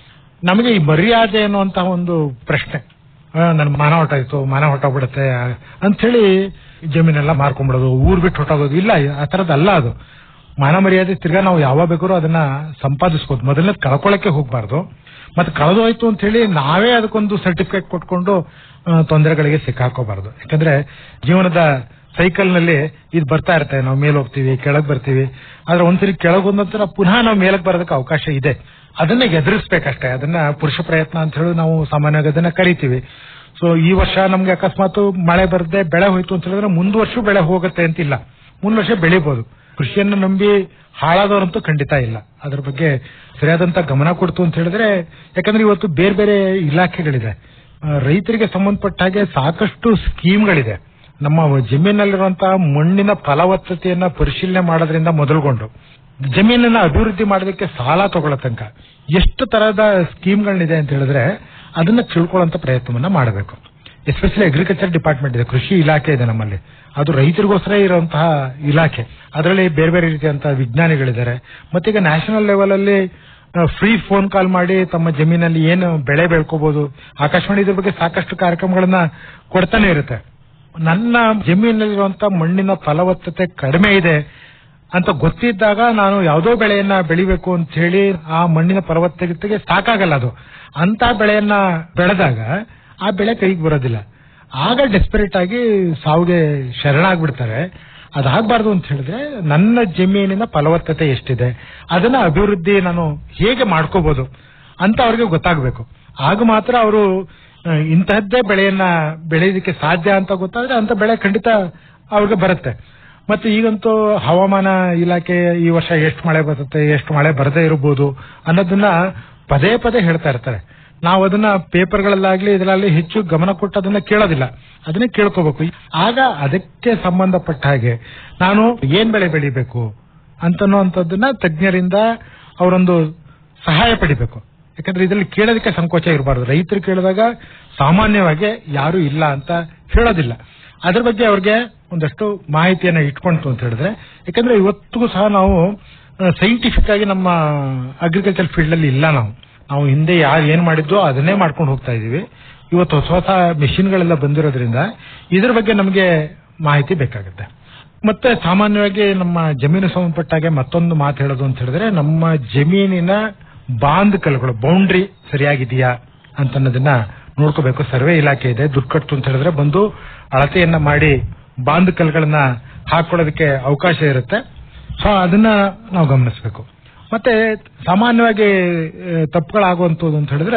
ನಮಗೆ ಈ ಮರ್ಯಾದೆ ಅನ್ನುವಂತಹ ಒಂದು ಪ್ರಶ್ನೆ ಆ, ನನ್ ಮಾನ ಹೊಟ್ಟಾಯ್ತು ಮಾನ ಹೊಟ್ಟೋಗ್ಬಿಡುತ್ತೆ ಅಂತ ಹೇಳಿ ಜಮೀನೆಲ್ಲ ಮಾರ್ಕೊಂಡ್ಬಿಡೋದು ಊರ್ ಬಿಟ್ಟು ಹೊಟ್ಟೋಗೋದು ಇಲ್ಲ ಆ ತರದಲ್ಲ ಅದು ಮಾನ ಮರ್ಯಾದೆ ತಿರ್ಗಾ ನಾವು ಯಾವಾಗ ಬೇಕಾದ್ರೂ ಅದನ್ನ ಸಂಪಾದಿಸ್ಬೋದು ಮೊದಲನೇ ಕಳ್ಕೊಳಕ್ಕೆ ಹೋಗ್ಬಾರ್ದು ಮತ್ತೆ ಕಳೆದೋಯ್ತು ಅಂತ ಹೇಳಿ ನಾವೇ ಅದಕ್ಕೊಂದು ಸರ್ಟಿಫಿಕೇಟ್ ಕೊಟ್ಕೊಂಡು ಆ, ತೊಂದರೆಗಳಿಗೆ ಸಿಕ್ಕಾಕೋಬಾರ್ದು ಯಾಕಂದ್ರೆ ಜೀವನದ ಸೈಕಲ್ ನಲ್ಲಿ ಇದು ಬರ್ತಾ ಇರುತ್ತೆ ನಾವು ಮೇಲ್ ಹೋಗ್ತೀವಿ ಕೆಳಗ್ ಬರ್ತೀವಿ ಆದ್ರೆ ಒಂದ್ಸರಿ ಕೆಳಗ್ ಹೋದ ನಂತರ ಪುನಃ ನಾವು ಮೇಲಕ್ ಬರೋದಕ್ಕೆ ಅವಕಾಶ ಇದೆ ಅದನ್ನ ಎದುರಿಸ್ಬೇಕಷ್ಟೇ ಅದನ್ನ ಪುರುಷ ಪ್ರಯತ್ನ ಅಂತ ಹೇಳಿ ನಾವು ಸಾಮಾನ್ಯವಾಗಿ ಅದನ್ನ ಕರಿತೀವಿ ಸೊ ಈ ವರ್ಷ ನಮ್ಗೆ ಅಕಸ್ಮಾತ್ ಮಳೆ ಬರದೆ ಬೆಳೆ ಹೋಯ್ತು ಅಂತ ಹೇಳಿದ್ರೆ ಮುಂದ್ ವರ್ಷ ಬೆಳೆ ಹೋಗುತ್ತೆ ಅಂತಿಲ್ಲ ಮುಂದ್ ವರ್ಷ ಬೆಳಿಬಹುದು ಕೃಷಿಯನ್ನು ನಂಬಿ ಹಾಳಾದವರಂತೂ ಖಂಡಿತ ಇಲ್ಲ ಅದ್ರ ಬಗ್ಗೆ ಸರಿಯಾದಂತ ಗಮನ ಕೊಡ್ತು ಅಂತ ಹೇಳಿದ್ರೆ ಯಾಕಂದ್ರೆ ಇವತ್ತು ಬೇರೆ ಬೇರೆ ಇಲಾಖೆಗಳಿದೆ ಆ, ರೈತರಿಗೆ ಸಂಬಂಧಪಟ್ಟ ಹಾಗೆ ಸಾಕಷ್ಟು ಸ್ಕೀಮ್ಗಳಿದೆ ನಮ್ಮ ಜಮೀನಲ್ಲಿರುವಂತಹ ಮಣ್ಣಿನ ಫಲವತ್ತತೆಯನ್ನ ಪರಿಶೀಲನೆ ಮಾಡೋದ್ರಿಂದ ಮೊದಲುಗೊಂಡು ಜಮೀನನ್ನ ಅಭಿವೃದ್ಧಿ ಮಾಡೋದಕ್ಕೆ ಸಾಲ ತಗೊಳ್ಳೋ ತನಕ ಎಷ್ಟು ತರಹದ ಸ್ಕೀಮ್ಗಳಿದೆ ಅಂತ ಹೇಳಿದ್ರೆ ಅದನ್ನ ತಿಳ್ಕೊಳ್ಳುವಂತ ಪ್ರಯತ್ನವನ್ನ ಮಾಡಬೇಕು ಎಸ್ಪೆಷಲಿ ಅಗ್ರಿಕಲ್ಚರ್ ಡಿಪಾರ್ಟ್ಮೆಂಟ್ ಇದೆ ಕೃಷಿ ಇಲಾಖೆ ಇದೆ ನಮ್ಮಲ್ಲಿ ಅದು ರೈತರಿಗೋಸ್ಕರ ಇರುವಂತಹ ಇಲಾಖೆ ಅದರಲ್ಲಿ ಬೇರೆ ಬೇರೆ ರೀತಿಯಂತಹ ವಿಜ್ಞಾನಿಗಳಿದ್ದಾರೆ ಮತ್ತೀಗ ನ್ಯಾಷನಲ್ ಲೆವೆಲ್ ಅಲ್ಲಿ ಫ್ರೀ ಫೋನ್ ಕಾಲ್ ಮಾಡಿ ತಮ್ಮ ಜಮೀನಲ್ಲಿ ಏನು ಬೆಳೆ ಬೆಳ್ಕೋಬಹುದು ಆಕಾಶವಾಣಿ ಇದ್ರ ಬಗ್ಗೆ ಸಾಕಷ್ಟು ಕಾರ್ಯಕ್ರಮಗಳನ್ನ ಕೊಡ್ತಾನೆ ಇರುತ್ತೆ ನನ್ನ ಜಮೀನಲ್ಲಿರುವಂತ ಮಣ್ಣಿನ ಫಲವತ್ತತೆ ಕಡಿಮೆ ಇದೆ ಅಂತ ಗೊತ್ತಿದ್ದಾಗ ನಾನು ಯಾವುದೋ ಬೆಳೆಯನ್ನ ಬೆಳಿಬೇಕು ಅಂತ ಹೇಳಿ ಆ ಮಣ್ಣಿನ ಫಲವತ್ತತೆಗೆ ಸಾಕಾಗಲ್ಲ ಅದು ಅಂತ ಬೆಳೆಯನ್ನ ಬೆಳೆದಾಗ ಆ ಬೆಳೆ ಕೈಗೆ ಬರೋದಿಲ್ಲ ಆಗ ಡೆಸ್ಪರೇಟ್ ಆಗಿ ಸಾವಿಗೆ ಶರಣಾಗ್ಬಿಡ್ತಾರೆ ಅದಾಗಬಾರ್ದು ಅಂತ ಹೇಳಿದ್ರೆ ನನ್ನ ಜಮೀನಿನ ಫಲವತ್ತತೆ ಎಷ್ಟಿದೆ ಅದನ್ನ ಅಭಿವೃದ್ಧಿ ನಾನು ಹೇಗೆ ಮಾಡ್ಕೋಬಹುದು ಅಂತ ಅವ್ರಿಗೆ ಗೊತ್ತಾಗಬೇಕು ಆಗ ಮಾತ್ರ ಅವರು ಇಂತಹದ್ದೇ ಬೆಳೆಯನ್ನ ಬೆಳೆಯೋದಕ್ಕೆ ಸಾಧ್ಯ ಅಂತ ಗೊತ್ತಾದ್ರೆ ಅಂತ ಬೆಳೆ ಖಂಡಿತ ಅವ್ರಿಗೆ ಬರುತ್ತೆ ಮತ್ತೆ ಈಗಂತೂ ಹವಾಮಾನ ಇಲಾಖೆ ಈ ವರ್ಷ ಎಷ್ಟು ಮಳೆ ಬರುತ್ತೆ ಎಷ್ಟು ಮಳೆ ಬರದೇ ಇರಬಹುದು ಅನ್ನೋದನ್ನ ಪದೇ ಪದೇ ಹೇಳ್ತಾ ಇರ್ತಾರೆ ನಾವು ಅದನ್ನ ಪೇಪರ್ಗಳಲ್ಲಾಗ್ಲಿ ಇದರಲ್ಲಿ ಹೆಚ್ಚು ಗಮನ ಕೊಟ್ಟು ಅದನ್ನ ಕೇಳೋದಿಲ್ಲ ಅದನ್ನೇ ಕೇಳ್ಕೋಬೇಕು ಆಗ ಅದಕ್ಕೆ ಸಂಬಂಧಪಟ್ಟ ಹಾಗೆ ನಾನು ಏನ್ ಬೆಳೆ ಬೆಳಿಬೇಕು ಅಂತನ್ನುವಂಥದ್ದನ್ನ ತಜ್ಞರಿಂದ ಅವರೊಂದು ಸಹಾಯ ಪಡಿಬೇಕು ಯಾಕಂದ್ರೆ ಇದರಲ್ಲಿ ಕೇಳೋದಕ್ಕೆ ಸಂಕೋಚ ಇರಬಾರ್ದು ರೈತರು ಕೇಳಿದಾಗ ಸಾಮಾನ್ಯವಾಗಿ ಯಾರು ಇಲ್ಲ ಅಂತ ಹೇಳೋದಿಲ್ಲ ಅದ್ರ ಬಗ್ಗೆ ಅವ್ರಿಗೆ ಒಂದಷ್ಟು ಮಾಹಿತಿಯನ್ನ ಇಟ್ಕೊಂತು ಅಂತ ಹೇಳಿದ್ರೆ ಯಾಕಂದ್ರೆ ಇವತ್ತಿಗೂ ಸಹ ನಾವು ಸೈಂಟಿಫಿಕ್ ಆಗಿ ನಮ್ಮ ಅಗ್ರಿಕಲ್ಚರ್ ಫೀಲ್ಡ್ ಅಲ್ಲಿ ಇಲ್ಲ ನಾವು ನಾವು ಹಿಂದೆ ಯಾರು ಏನ್ ಮಾಡಿದ್ವೋ ಅದನ್ನೇ ಮಾಡ್ಕೊಂಡು ಹೋಗ್ತಾ ಇದೀವಿ ಇವತ್ತು ಹೊಸ ಹೊಸ ಮೆಷಿನ್ಗಳೆಲ್ಲ ಬಂದಿರೋದ್ರಿಂದ ಇದ್ರ ಬಗ್ಗೆ ನಮಗೆ ಮಾಹಿತಿ ಬೇಕಾಗುತ್ತೆ ಮತ್ತೆ ಸಾಮಾನ್ಯವಾಗಿ ನಮ್ಮ ಜಮೀನು ಸಂಬಂಧಪಟ್ಟಾಗೆ ಮತ್ತೊಂದು ಮಾತು ಹೇಳೋದು ಅಂತ ಹೇಳಿದ್ರೆ ನಮ್ಮ ಜಮೀನಿನ ಬಾಂದ್ ಕಲ್ಗಳು ಬೌಂಡ್ರಿ ಸರಿಯಾಗಿದೆಯಾ ಅಂತ ಅನ್ನೋದನ್ನ ನೋಡ್ಕೋಬೇಕು ಸರ್ವೆ ಇಲಾಖೆ ಇದೆ ದುಡ್ಡು ಕಟ್ಟು ಅಂತ ಹೇಳಿದ್ರೆ ಬಂದು ಅಳತೆಯನ್ನ ಮಾಡಿ ಬಾಂದ್ ಕಲ್ಗಳನ್ನ ಹಾಕೊಳ್ಳೋದಕ್ಕೆ ಅವಕಾಶ ಇರುತ್ತೆ ಸೊ ಅದನ್ನ ನಾವು ಗಮನಿಸಬೇಕು ಮತ್ತೆ ಸಾಮಾನ್ಯವಾಗಿ ಆ, ತಪ್ಪುಗಳಾಗುವಂತದ್ದು ಅಂತ ಹೇಳಿದ್ರೆ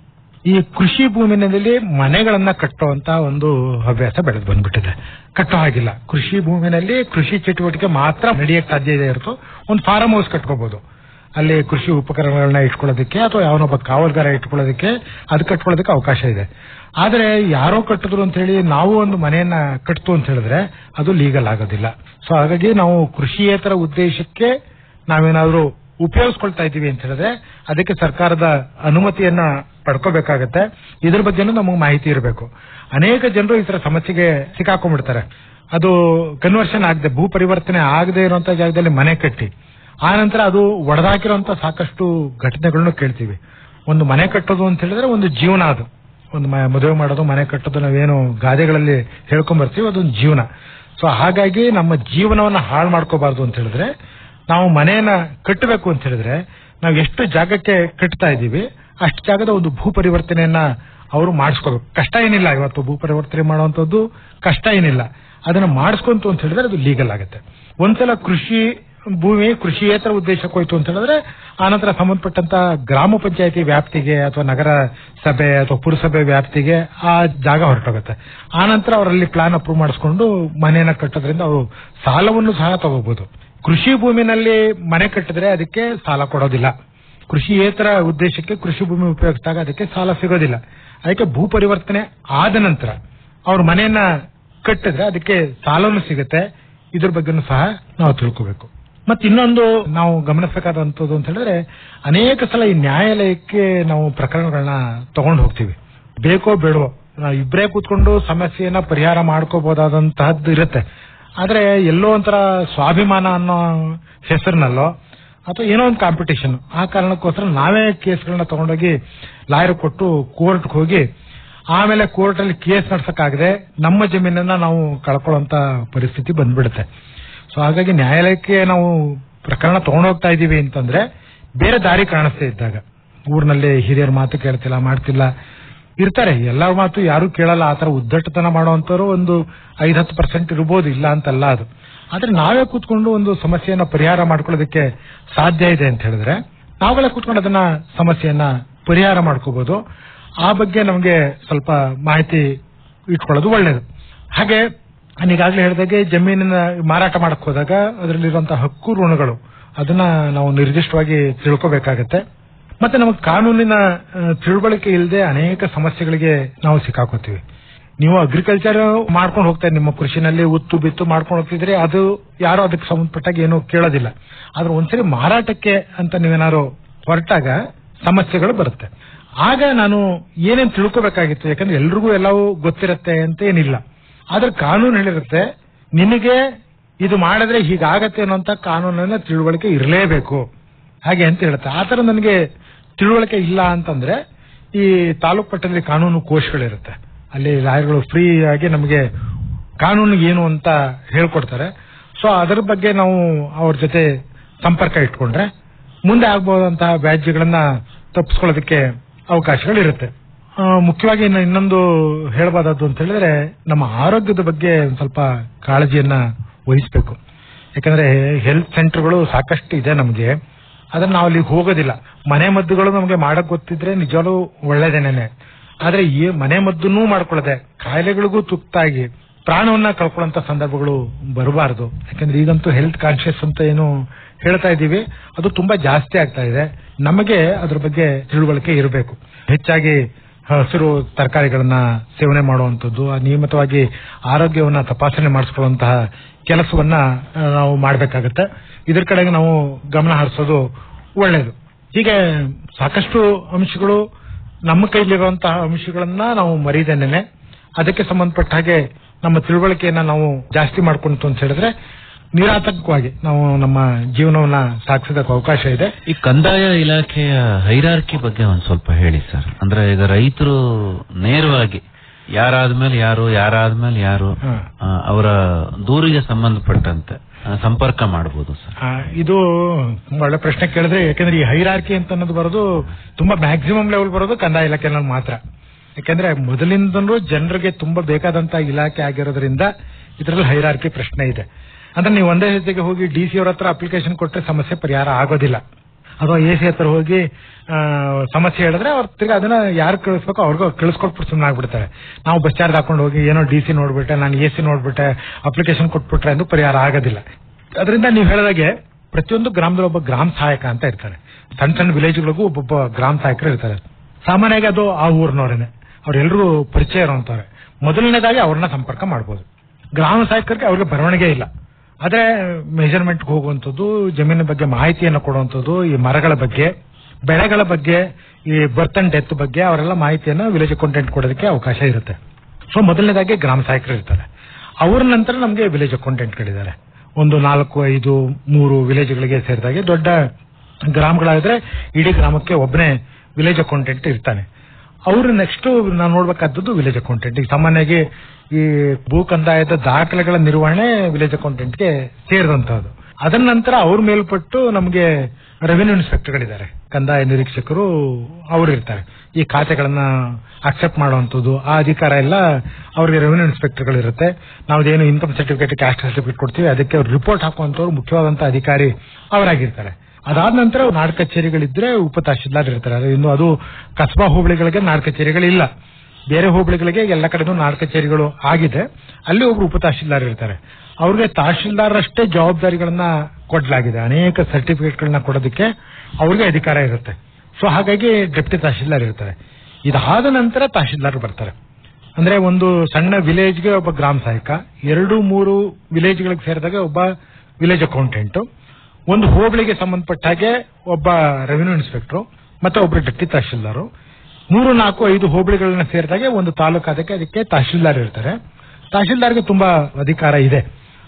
ಈ ಕೃಷಿ ಭೂಮಿನಲ್ಲಿ ಮನೆಗಳನ್ನ ಕಟ್ಟುವಂತ ಒಂದು ಹವ್ಯಾಸ ಬೆಳೆದು ಬಂದ್ಬಿಟ್ಟಿದೆ ಕಟ್ಟೋ ಹಾಗಿಲ್ಲ ಕೃಷಿ ಭೂಮಿನಲ್ಲಿ ಕೃಷಿ ಚಟುವಟಿಕೆ ಮಾತ್ರ ನಡೆಯಕ್ಕೆ ಸಾಧ್ಯ ಇದೆ ಇರುತ್ತೋ ಒಂದು ಫಾರ್ಮ್ ಹೌಸ್ ಕಟ್ಕೋಬಹುದು ಅಲ್ಲಿ ಕೃಷಿ ಉಪಕರಣಗಳನ್ನ ಇಟ್ಕೊಳ್ಳೋದಕ್ಕೆ ಅಥವಾ ಯಾವನೊಬ್ಬ ಕಾವಲ್ಗಾರ ಇಟ್ಕೊಳ್ಳೋದಕ್ಕೆ ಅದು ಕಟ್ಕೊಳ್ಳೋದಕ್ಕೆ ಅವಕಾಶ ಇದೆ ಆದ್ರೆ ಯಾರೋ ಕಟ್ಟಿದ್ರು ಅಂತ ಹೇಳಿ ನಾವು ಒಂದು ಮನೆಯನ್ನ ಕಟ್ತು ಅಂತ ಹೇಳಿದ್ರೆ ಅದು ಲೀಗಲ್ ಆಗೋದಿಲ್ಲ ಸೊ ಹಾಗಾಗಿ ನಾವು ಕೃಷಿಯೇತರ ಉದ್ದೇಶಕ್ಕೆ ನಾವೇನಾದ್ರೂ ಉಪಯೋಗಿಸ್ಕೊಳ್ತಾ ಇದ್ದೀವಿ ಅಂತ ಹೇಳಿದ್ರೆ ಅದಕ್ಕೆ ಸರ್ಕಾರದ ಅನುಮತಿಯನ್ನ ಪಡ್ಕೋಬೇಕಾಗತ್ತೆ ಇದ್ರ ಬಗ್ಗೆನೂ ನಮಗೆ ಮಾಹಿತಿ ಇರಬೇಕು ಅನೇಕ ಜನರು ಈ ತರ ಸಮಸ್ಯೆಗೆ ಸಿಕ್ಕಾಕೊಂಡ್ಬಿಡ್ತಾರೆ ಅದು ಕನ್ವರ್ಷನ್ ಆಗದೆ ಭೂ ಪರಿವರ್ತನೆ ಆಗದೆ ಇರುವಂತ ಜಾಗದಲ್ಲಿ ಮನೆ ಕಟ್ಟಿ ಆ ನಂತರ ಅದು ಒಡೆದಾಕಿರುವಂತ ಸಾಕಷ್ಟು ಘಟನೆಗಳನ್ನು ಕೇಳ್ತೀವಿ ಒಂದು ಮನೆ ಕಟ್ಟೋದು ಅಂತ ಹೇಳಿದ್ರೆ ಒಂದು ಜೀವನ ಅದು ಒಂದು ಮ- ಮದುವೆ ಮಾಡೋದು ಮನೆ ಕಟ್ಟೋದು ನಾವೇನು ಗಾದೆಗಳಲ್ಲಿ ಹೇಳ್ಕೊಂಡ್ ಬರ್ತೀವಿ ಅದೊಂದು ಜೀವನ ಸೊ ಹಾಗಾಗಿ ನಮ್ಮ ಜೀವನವನ್ನ ಹಾಳು ಮಾಡ್ಕೋಬಾರ್ದು ಅಂತ ಹೇಳಿದ್ರೆ ನಾವು ಮನೆಯನ್ನ ಕಟ್ಟಬೇಕು ಅಂತ ಹೇಳಿದ್ರೆ ನಾವು ಎಷ್ಟು ಜಾಗಕ್ಕೆ ಕಟ್ತಾ ಇದ್ದೀವಿ ಅಷ್ಟು ಜಾಗದ ಒಂದು ಭೂ ಪರಿವರ್ತನೆಯನ್ನ ಅವರು ಮಾಡಿಸ್ಕೋಬೇಕು ಕಷ್ಟ ಏನಿಲ್ಲ ಇವತ್ತು ಭೂ ಪರಿವರ್ತನೆ ಮಾಡುವಂತದ್ದು ಕಷ್ಟ ಏನಿಲ್ಲ ಅದನ್ನ ಮಾಡಿಸ್ಕೊಂತು ಅಂತ ಹೇಳಿದ್ರೆ ಅದು ಲೀಗಲ್ ಆಗುತ್ತೆ ಒಂದ್ಸಲ ಕೃಷಿ ಭೂಮಿ ಕೃಷಿಯೇತರ ಉದ್ದೇಶಕ್ಕೆ ಹೋಯ್ತು ಅಂತ ಹೇಳಿದ್ರೆ ಆನಂತರ ಸಂಬಂಧಪಟ್ಟಂತ ಗ್ರಾಮ ಪಂಚಾಯತಿ ವ್ಯಾಪ್ತಿಗೆ ಅಥವಾ ನಗರ ಸಭೆ ಅಥವಾ ಪುರಸಭೆ ವ್ಯಾಪ್ತಿಗೆ ಆ ಜಾಗ ಹೊರಟೋಗುತ್ತೆ ಆನಂತರ ಅವರಲ್ಲಿ ಪ್ಲಾನ್ ಅಪ್ರೂವ್ ಮಾಡಿಸ್ಕೊಂಡು ಮನೆಯನ್ನ ಕಟ್ಟೋದ್ರಿಂದ ಅವರು ಸಾಲವನ್ನು ಸಹ ತಗೋಬಹುದು ಕೃಷಿ ಭೂಮಿನಲ್ಲಿ ಮನೆ ಕಟ್ಟಿದ್ರೆ ಅದಕ್ಕೆ ಸಾಲ ಕೊಡೋದಿಲ್ಲ ಕೃಷಿಯೇತರ ಉದ್ದೇಶಕ್ಕೆ ಕೃಷಿ ಭೂಮಿ ಉಪಯೋಗಿಸಿದಾಗ ಅದಕ್ಕೆ ಸಾಲ ಸಿಗೋದಿಲ್ಲ ಅದಕ್ಕೆ ಭೂ ಪರಿವರ್ತನೆ ಆದ ನಂತರ ಅವ್ರ ಮನೆಯನ್ನ ಕಟ್ಟಿದ್ರೆ ಅದಕ್ಕೆ ಸಾಲನು ಸಿಗುತ್ತೆ ಇದ್ರ ಬಗ್ಗೆನೂ ಸಹ ನಾವು ತಿಳ್ಕೋಬೇಕು ಮತ್ತೆ ಇನ್ನೊಂದು ನಾವು ಗಮನಿಸಬೇಕಾದಂತದ್ದು ಅಂತ ಹೇಳಿದ್ರೆ ಅನೇಕ ಸಲ ಈ ನ್ಯಾಯಾಲಯಕ್ಕೆ ನಾವು ಪ್ರಕರಣಗಳನ್ನ ತಗೊಂಡು ಹೋಗ್ತೀವಿ ಬೇಕೋ ಬೇಡವೋ ನಾವು ಇಬ್ಬರೇ ಕೂತ್ಕೊಂಡು ಸಮಸ್ಯೆಯನ್ನ ಪರಿಹಾರ ಮಾಡ್ಕೋಬಹುದಾದಂತಹದ್ದು ಇರುತ್ತೆ ಆದ್ರೆ ಎಲ್ಲೋ ಒಂಥರ ಸ್ವಾಭಿಮಾನ ಅನ್ನೋ ಹೆಸರಿನಲ್ಲೋ ಅಥವಾ ಏನೋ ಒಂದು ಕಾಂಪಿಟೇಷನ್ ಆ ಕಾರಣಕ್ಕೋಸ್ಕರ ನಾವೇ ಕೇಸ್ಗಳನ್ನ ತಗೊಂಡೋಗಿ ಲಾಯರ್ ಕೊಟ್ಟು ಕೋರ್ಟ್ಗೆ ಹೋಗಿ ಆಮೇಲೆ ಕೋರ್ಟ್ ಅಲ್ಲಿ ಕೇಸ್ ನಡ್ಸಕ್ಕಾಗದೆ ನಮ್ಮ ಜಮೀನನ್ನ ನಾವು ಕಳ್ಕೊಳ್ಳುವಂತ ಪರಿಸ್ಥಿತಿ ಬಂದ್ಬಿಡುತ್ತೆ ಸೊ ಹಾಗಾಗಿ ನ್ಯಾಯಾಲಯಕ್ಕೆ ನಾವು ಪ್ರಕರಣ ತಗೊಂಡೋಗ್ತಾ ಇದೀವಿ ಅಂತಂದ್ರೆ ಬೇರೆ ದಾರಿ ಕಾಣಿಸ್ತಾ ಇದ್ದಾಗ ಊರಿನಲ್ಲಿ ಹಿರಿಯರ ಮಾತು ಕೇಳ್ತಿಲ್ಲ ಮಾಡ್ತಿಲ್ಲ ಇರ್ತಾರೆ ಎಲ್ಲರ ಮಾತು ಯಾರು ಕೇಳಲ್ಲ ಆತರ ಉದ್ದಟತನ ಮಾಡುವಂತವ್ರು ಒಂದು ಐದ್ ಹತ್ತು ಪರ್ಸೆಂಟ್ ಇರ್ಬೋದು ಇಲ್ಲ ಅಂತಲ್ಲ ಅದು ಆದ್ರೆ ನಾವೇ ಕೂತ್ಕೊಂಡು ಒಂದು ಸಮಸ್ಯೆಯನ್ನ ಪರಿಹಾರ ಮಾಡ್ಕೊಳ್ಳೋದಕ್ಕೆ ಸಾಧ್ಯ ಇದೆ ಅಂತ ಹೇಳಿದ್ರೆ ನಾವೆಲ್ಲ ಕೂತ್ಕೊಂಡು ಅದನ್ನ ಸಮಸ್ಯೆಯನ್ನ ಪರಿಹಾರ ಮಾಡ್ಕೋಬಹುದು ಆ ಬಗ್ಗೆ ನಮಗೆ ಸ್ವಲ್ಪ ಮಾಹಿತಿ ಇಟ್ಕೊಳ್ಳೋದು ಒಳ್ಳೇದು ಹಾಗೆ ನಾನು ಈಗಾಗಲೇ ಹೇಳಿದಾಗೆ ಜಮೀನಿನ ಮಾರಾಟ ಮಾಡಕ್ ಹೋದಾಗ ಅದರಲ್ಲಿರುವಂತಹ ಹಕ್ಕು ಋಣಗಳು ಅದನ್ನ ನಾವು ನಿರ್ದಿಷ್ಟವಾಗಿ ತಿಳ್ಕೋಬೇಕಾಗತ್ತೆ ಮತ್ತೆ ನಮಗೆ ಕಾನೂನಿನ ಆ, ತಿಳುವಳಿಕೆ ಇಲ್ಲದೆ ಅನೇಕ ಸಮಸ್ಯೆಗಳಿಗೆ ನಾವು ಸಿಕ್ಕಾಕೋತೀವಿ ನೀವು ಅಗ್ರಿಕಲ್ಚರ್ ಮಾಡ್ಕೊಂಡು ಹೋಗ್ತಾರೆ ನಿಮ್ಮ ಕೃಷಿನಲ್ಲಿ ಉತ್ತು ಬಿತ್ತು ಮಾಡ್ಕೊಂಡು ಹೋಗ್ತಿದ್ರೆ ಅದು ಯಾರು ಅದಕ್ಕೆ ಸಂಬಂಧಪಟ್ಟಾಗ ಏನು ಕೇಳೋದಿಲ್ಲ ಆದ್ರೆ ಒಂದ್ಸರಿ ಮಾರಾಟಕ್ಕೆ ಅಂತ ನೀವೇನಾದ್ರು ಹೊರಟಾಗ ಸಮಸ್ಯೆಗಳು ಬರುತ್ತೆ ಆಗ ನಾನು ಏನೇನ್ ತಿಳ್ಕೋಬೇಕಾಗಿತ್ತು ಯಾಕಂದ್ರೆ ಎಲ್ರಿಗೂ ಎಲ್ಲವೂ ಗೊತ್ತಿರತ್ತೆ ಅಂತ ಏನಿಲ್ಲ ಆದ್ರೆ ಕಾನೂನು ಹೇಳಿರುತ್ತೆ ನಿನಗೆ ಇದು ಮಾಡಿದ್ರೆ ಹೀಗಾಗತ್ತೆ ಅನ್ನೋಂತ ಕಾನೂನಿನ ತಿಳುವಳಿಕೆ ಇರಲೇಬೇಕು ಹಾಗೆ ಅಂತ ಹೇಳುತ್ತೆ ಆತರ ನನಗೆ ತಿಳುವಳಿಕೆ ಇಲ್ಲ ಅಂತಂದ್ರೆ ಈ ತಾಲೂಕು ಮಟ್ಟದಲ್ಲಿ ಕಾನೂನು ಕೋಶಗಳಿರುತ್ತೆ ಅಲ್ಲಿ ಲಾಯರ್ಗಳು ಫ್ರೀ ಆಗಿ ನಮಗೆ ಕಾನೂನು ಏನು ಅಂತ ಹೇಳ್ಕೊಡ್ತಾರೆ ಸೊ ಅದರ ಬಗ್ಗೆ ನಾವು ಅವ್ರ ಜೊತೆ ಸಂಪರ್ಕ ಇಟ್ಕೊಂಡ್ರೆ ಮುಂದೆ ಆಗ್ಬಹುದಂತಹ ವ್ಯಾಜ್ಯಗಳನ್ನ ತಪ್ಪಿಸ್ಕೊಳ್ಳೋದಕ್ಕೆ ಅವಕಾಶಗಳಿರುತ್ತೆ ಆ, ಮುಖ್ಯವಾಗಿ ಇನ್ನು ಇನ್ನೊಂದು ಹೇಳಬಹುದಾದ್ದು ಅಂತ ಹೇಳಿದ್ರೆ ನಮ್ಮ ಆರೋಗ್ಯದ ಬಗ್ಗೆ ಒಂದ್ ಸ್ವಲ್ಪ ಕಾಳಜಿಯನ್ನ ವಹಿಸಬೇಕು ಯಾಕಂದ್ರೆ ಹೆಲ್ತ್ ಸೆಂಟರ್ಗಳು ಸಾಕಷ್ಟು ಇದೆ ನಮಗೆ ಅದನ್ನ ನಾವು ಅಲ್ಲಿಗೆ ಹೋಗೋದಿಲ್ಲ ಮನೆ ಮದ್ದುಗಳು ನಮಗೆ ಮಾಡಕ್ ಗೊತ್ತಿದ್ರೆ ನಿಜವಾಗ್ಲೂ ಒಳ್ಳೇದೇನೇನೆ ಆದ್ರೆ ಈ ಮನೆ ಮದ್ದನ್ನೂ ಮಾಡ್ಕೊಳ್ಳದೆ ಕಾಯಿಲೆಗಳಿಗೂ ತುತ್ತಾಗಿ ಪ್ರಾಣವನ್ನ ಕಳ್ಕೊಳ್ಳುವಂತ ಸಂದರ್ಭಗಳು ಬರಬಾರದು ಯಾಕಂದ್ರೆ ಈಗಂತೂ ಹೆಲ್ತ್ ಕಾನ್ಶಿಯಸ್ ಅಂತ ಏನು ಹೇಳ್ತಾ ಇದೀವಿ ಅದು ತುಂಬಾ ಜಾಸ್ತಿ ಆಗ್ತಾ ಇದೆ ನಮಗೆ ಅದ್ರ ಬಗ್ಗೆ ತಿಳುವಳಿಕೆ ಇರಬೇಕು ಹೆಚ್ಚಾಗಿ ಹಸಿರು ತರಕಾರಿಗಳನ್ನ ಸೇವನೆ ಮಾಡುವಂತದ್ದು ಆ ನಿಯಮಿತವಾಗಿ ಆರೋಗ್ಯವನ್ನ ತಪಾಸಣೆ ಮಾಡಿಸ್ಕೊಳ್ಳುವಂತಹ ಕೆಲಸವನ್ನ ಆ, ನಾವು ಮಾಡಬೇಕಾಗತ್ತೆ ಇದ್ರ ಕಡೆಗೆ ನಾವು ಗಮನ ಹರಿಸೋದು ಒಳ್ಳೇದು ಹೀಗೆ ಸಾಕಷ್ಟು ಅಂಶಗಳು ನಮ್ಮ ಕೈಲಿರುವಂತಹ ಅಂಶಗಳನ್ನ ನಾವು ಮರೀದೇನೆ ಅದಕ್ಕೆ ಸಂಬಂಧಪಟ್ಟ ಹಾಗೆ ನಮ್ಮ ತಿಳುವಳಿಕೆಯನ್ನ ನಾವು ಜಾಸ್ತಿ ಮಾಡ್ಕೊಂತು ಅಂತ ಹೇಳಿದ್ರೆ ನಿರಾತಂಕವಾಗಿ ನಾವು ನಮ್ಮ ಜೀವನವನ್ನ ಸಾಗಿಸೋದಕ್ಕೆ ಅವಕಾಶ ಇದೆ ಈ ಕಂದಾಯ ಇಲಾಖೆಯ ಹೈರಾರ್ಕಿ ಬಗ್ಗೆ ಒಂದ್ ಸ್ವಲ್ಪ ಹೇಳಿ ಸರ್ ಅಂದ್ರೆ ಈಗ ರೈತರು ನೇರವಾಗಿ ಯಾರಾದ್ಮೇಲೆ ಯಾರು ಯಾರಾದ್ಮೇಲೆ ಯಾರು ಆ, ಅವರ ದೂರಿಗೆ ಸಂಬಂಧಪಟ್ಟಂತೆ ಆ, ಸಂಪರ್ಕ ಮಾಡಬಹುದು ಸರ್ ಆ, ಇದು ತುಂಬಾ ಒಳ್ಳೆ ಪ್ರಶ್ನೆ ಕೇಳಿದ್ರೆ ಯಾಕಂದ್ರೆ ಈ ಹೈರಾರ್ಕಿ ಅಂತ ಅನ್ನೋದು ಬರೋದು ತುಂಬಾ ಮ್ಯಾಕ್ಸಿಮಮ್ ಲೆವೆಲ್ ಬರೋದು ಕಂದಾಯ ಇಲಾಖೆನಲ್ಲಿ ಮಾತ್ರ ಯಾಕಂದ್ರೆ ಮೊದಲಿಂದನೂ ಜನರಿಗೆ ತುಂಬಾ ಬೇಕಾದಂತ ಇಲಾಖೆ ಆಗಿರೋದ್ರಿಂದ ಇದರಲ್ಲಿ ಹೈರಾರ್ಕಿ ಪ್ರಶ್ನೆ ಇದೆ ಅಂದ್ರೆ ನೀವು ಒಂದೇ ಹೆಜ್ಜೆಗೆ ಹೋಗಿ ಡಿ ಸಿ ಅವ್ರ ಹತ್ರ ಅಪ್ಲಿಕೇಶನ್ ಕೊಟ್ಟರೆ ಸಮಸ್ಯೆ ಪರಿಹಾರ ಆಗೋದಿಲ್ಲ ಅಥವಾ ಎ ಸಿ ಹತ್ರ ಹೋಗಿ ಆ, ಸಮಸ್ಯೆ ಹೇಳಿದ್ರೆ ಅವ್ರ ತಿರ್ಗಿ ಅದನ್ನ ಯಾರು ಕಳಿಸ್ಬೇಕು ಅವ್ರಿಗೂ ಕಳಿಸ್ಕೊಟ್ಬಿಟ್ಟು ಸುಮ್ಮನೆ ಆಗ್ಬಿಡ್ತಾರೆ ನಾವು ಬಸ್ ಚಾರ್ಜ್ ಹಾಕೊಂಡು ಹೋಗಿ ಏನೋ ಡಿ ಸಿ ನೋಡ್ಬಿಟ್ಟೆ ನಾನು ಎ ಸಿ ನೋಡ್ಬಿಟ್ಟೆ ಅಪ್ಲಿಕೇಶನ್ ಕೊಟ್ಬಿಟ್ರೆ ಎಂದು ಪರಿಹಾರ ಆಗೋದಿಲ್ಲ ಅದರಿಂದ ನೀವು ಹೇಳಿದಾಗೆ ಪ್ರತಿಯೊಂದು ಗ್ರಾಮದಲ್ಲಿ ಒಬ್ಬ ಗ್ರಾಮ ಸಹಾಯಕ ಅಂತ ಇರ್ತಾರೆ ಸಣ್ಣ ಸಣ್ಣ ವಿಲೇಜ್ಗಳಿಗೂ ಒಬ್ಬೊಬ್ಬ ಗ್ರಾಮ ಸಹಾಯಕರು ಇರ್ತಾರೆ ಸಾಮಾನ್ಯವಾಗಿ ಅದು ಆ ಊರಿನವರೇನೆ ಅವ್ರೆಲ್ಲರೂ ಪರಿಚಯ ಇರುವಂತವ್ರೆ ಮೊದಲನೇದಾಗಿ ಅವ್ರನ್ನ ಸಂಪರ್ಕ ಮಾಡ್ಬೋದು ಗ್ರಾಮ ಸಹಾಯಕರಿಗೆ ಅವ್ರಿಗೆ ಬರವಣಿಗೆ ಇಲ್ಲ ಆದ್ರೆ ಮೆಜರ್ಮೆಂಟ್ ಹೋಗುವಂಥದ್ದು ಜಮೀನಿನ ಬಗ್ಗೆ ಮಾಹಿತಿಯನ್ನು ಕೊಡುವಂಥದ್ದು ಈ ಮರಗಳ ಬಗ್ಗೆ ಬೆಳೆಗಳ ಬಗ್ಗೆ ಈ ಬರ್ತ್ ಅಂಡ್ ಡೆತ್ ಬಗ್ಗೆ ಅವರೆಲ್ಲ ಮಾಹಿತಿಯನ್ನ ವಿಲೇಜ್ ಅಕೌಂಟೆಂಟ್ ಕೊಡೋದಕ್ಕೆ ಅವಕಾಶ ಇರುತ್ತೆ ಸೊ ಮೊದಲನೇದಾಗಿ ಗ್ರಾಮ ಸಹಾಯಕರು ಇರ್ತಾರೆ ಅವ್ರ ನಂತರ ನಮಗೆ ವಿಲೇಜ್ ಅಕೌಂಟೆಂಟ್ಗಳಿದ್ದಾರೆ ಒಂದು ನಾಲ್ಕು ಐದು ಮೂರು ವಿಲೇಜ್ಗಳಿಗೆ ಸೇರಿದಾಗೆ ದೊಡ್ಡ ಗ್ರಾಮಗಳಾದ್ರೆ ಇಡೀ ಗ್ರಾಮಕ್ಕೆ ಒಬ್ಬನೇ ವಿಲೇಜ್ ಅಕೌಂಟೆಂಟ್ ಇರ್ತಾನೆ ಅವರು ನೆಕ್ಸ್ಟ್ ನಾವು ನೋಡ್ಬೇಕಾದದ್ದು ವಿಲೇಜ್ ಅಕೌಂಟೆಂಟ್ ಈಗ ಸಾಮಾನ್ಯವಾಗಿ ಈ ಭೂ ಕಂದಾಯದ ದಾಖಲೆಗಳ ನಿರ್ವಹಣೆ ವಿಲೇಜ್ ಅಕೌಂಟೆಂಟ್ಗೆ ಸೇರಿದಂತಹದ್ದು ಅದರ ನಂತರ ಅವ್ರ ಮೇಲ್ಪಟ್ಟು ನಮಗೆ ರೆವಿನ್ಯೂ ಇನ್ಸ್ಪೆಕ್ಟರ್ಗಳಿದ್ದಾರೆ ಕಂದಾಯ ನಿರೀಕ್ಷಕರು ಅವರು ಇರ್ತಾರೆ ಈ ಖಾತೆಗಳನ್ನ ಅಕ್ಸೆಪ್ಟ್ ಮಾಡುವಂತದ್ದು ಆ ಅಧಿಕಾರ ಎಲ್ಲ ಅವ್ರಿಗೆ ರೆವಿನ್ಯೂ ಇನ್ಸ್ಪೆಕ್ಟರ್ಗಳು ಇರುತ್ತೆ ನಾವೇನು ಇನ್ಕಮ್ ಸರ್ಟಿಫಿಕೇಟ್ ಕ್ಯಾಸ್ಟ್ ಸರ್ಟಿಫಿಕೇಟ್ ಕೊಡ್ತೀವಿ ಅದಕ್ಕೆ ರಿಪೋರ್ಟ್ ಹಾಕುವಂತವ್ರು ಮುಖ್ಯವಾದಂತಹ ಅಧಿಕಾರಿ ಅವರಾಗಿರ್ತಾರೆ ಅದಾದ ನಂತರ ನಾಡ್ ಕಚೇರಿಗಳಿದ್ರೆ ಉಪ ತಹಶೀಲ್ದಾರ್ ಇರ್ತಾರೆ ಅದು ಇನ್ನು ಅದು ಕಸ್ಬಾ ಹೋಬಳಿಗಳಿಗೆ ನಾಡ್ ಕಚೇರಿಗಳಿಲ್ಲ ಬೇರೆ ಹೋಬಳಿಗಳಿಗೆ ಎಲ್ಲ ಕಡೆನೂ ನಾಡ್ ಕಚೇರಿಗಳು ಆಗಿದೆ ಅಲ್ಲಿ ಒಬ್ರು ಉಪ ತಹಶೀಲ್ದಾರ್ ಇರ್ತಾರೆ ಅವ್ರಿಗೆ ತಹಶೀಲ್ದಾರ್ ಅಷ್ಟೇ ಜವಾಬ್ದಾರಿಗಳನ್ನ ಕೊಡ್ಲಾಗಿದೆ ಅನೇಕ ಸರ್ಟಿಫಿಕೇಟ್ಗಳನ್ನ ಕೊಡೋದಕ್ಕೆ ಅವ್ರಿಗೆ ಅಧಿಕಾರ ಇರುತ್ತೆ ಸೊ ಹಾಗಾಗಿ ಡೆಪ್ಟಿ ತಹಶೀಲ್ದಾರ್ ಇರ್ತಾರೆ ಇದಾದ ನಂತರ ತಹಶೀಲ್ದಾರ್ ಬರ್ತಾರೆ ಅಂದ್ರೆ ಒಂದು ಸಣ್ಣ ವಿಲೇಜ್ಗೆ ಒಬ್ಬ ಗ್ರಾಮ ಸಹಾಯಕ ಎರಡು ಮೂರು ವಿಲೇಜ್ಗಳಿಗೆ ಸೇರಿದಾಗ ಒಬ್ಬ ವಿಲೇಜ್ ಅಕೌಂಟೆಂಟ್ ಒಂದು ಹೋಬಳಿಗೆ ಸಂಬಂಧಪಟ್ಟ ಹಾಗೆ ಒಬ್ಬ ರೆವಿನ್ಯೂ ಇನ್ಸ್ಪೆಕ್ಟರ್ ಮತ್ತೆ ಒಬ್ರು ಡೆಪ್ಟಿ ತಹಶೀಲ್ದಾರು ಮೂರು ನಾಲ್ಕು ಐದು ಹೋಬಳಿಗಳನ್ನ ಸೇರಿದಾಗೆ ಒಂದು ತಾಲೂಕು ಅದಕ್ಕೆ ಅದಕ್ಕೆ ತಹಶೀಲ್ದಾರ್ ಇರ್ತಾರೆ ತಹಶೀಲ್ದಾರ್ಗೆ ತುಂಬಾ ಅಧಿಕಾರ ಇದೆ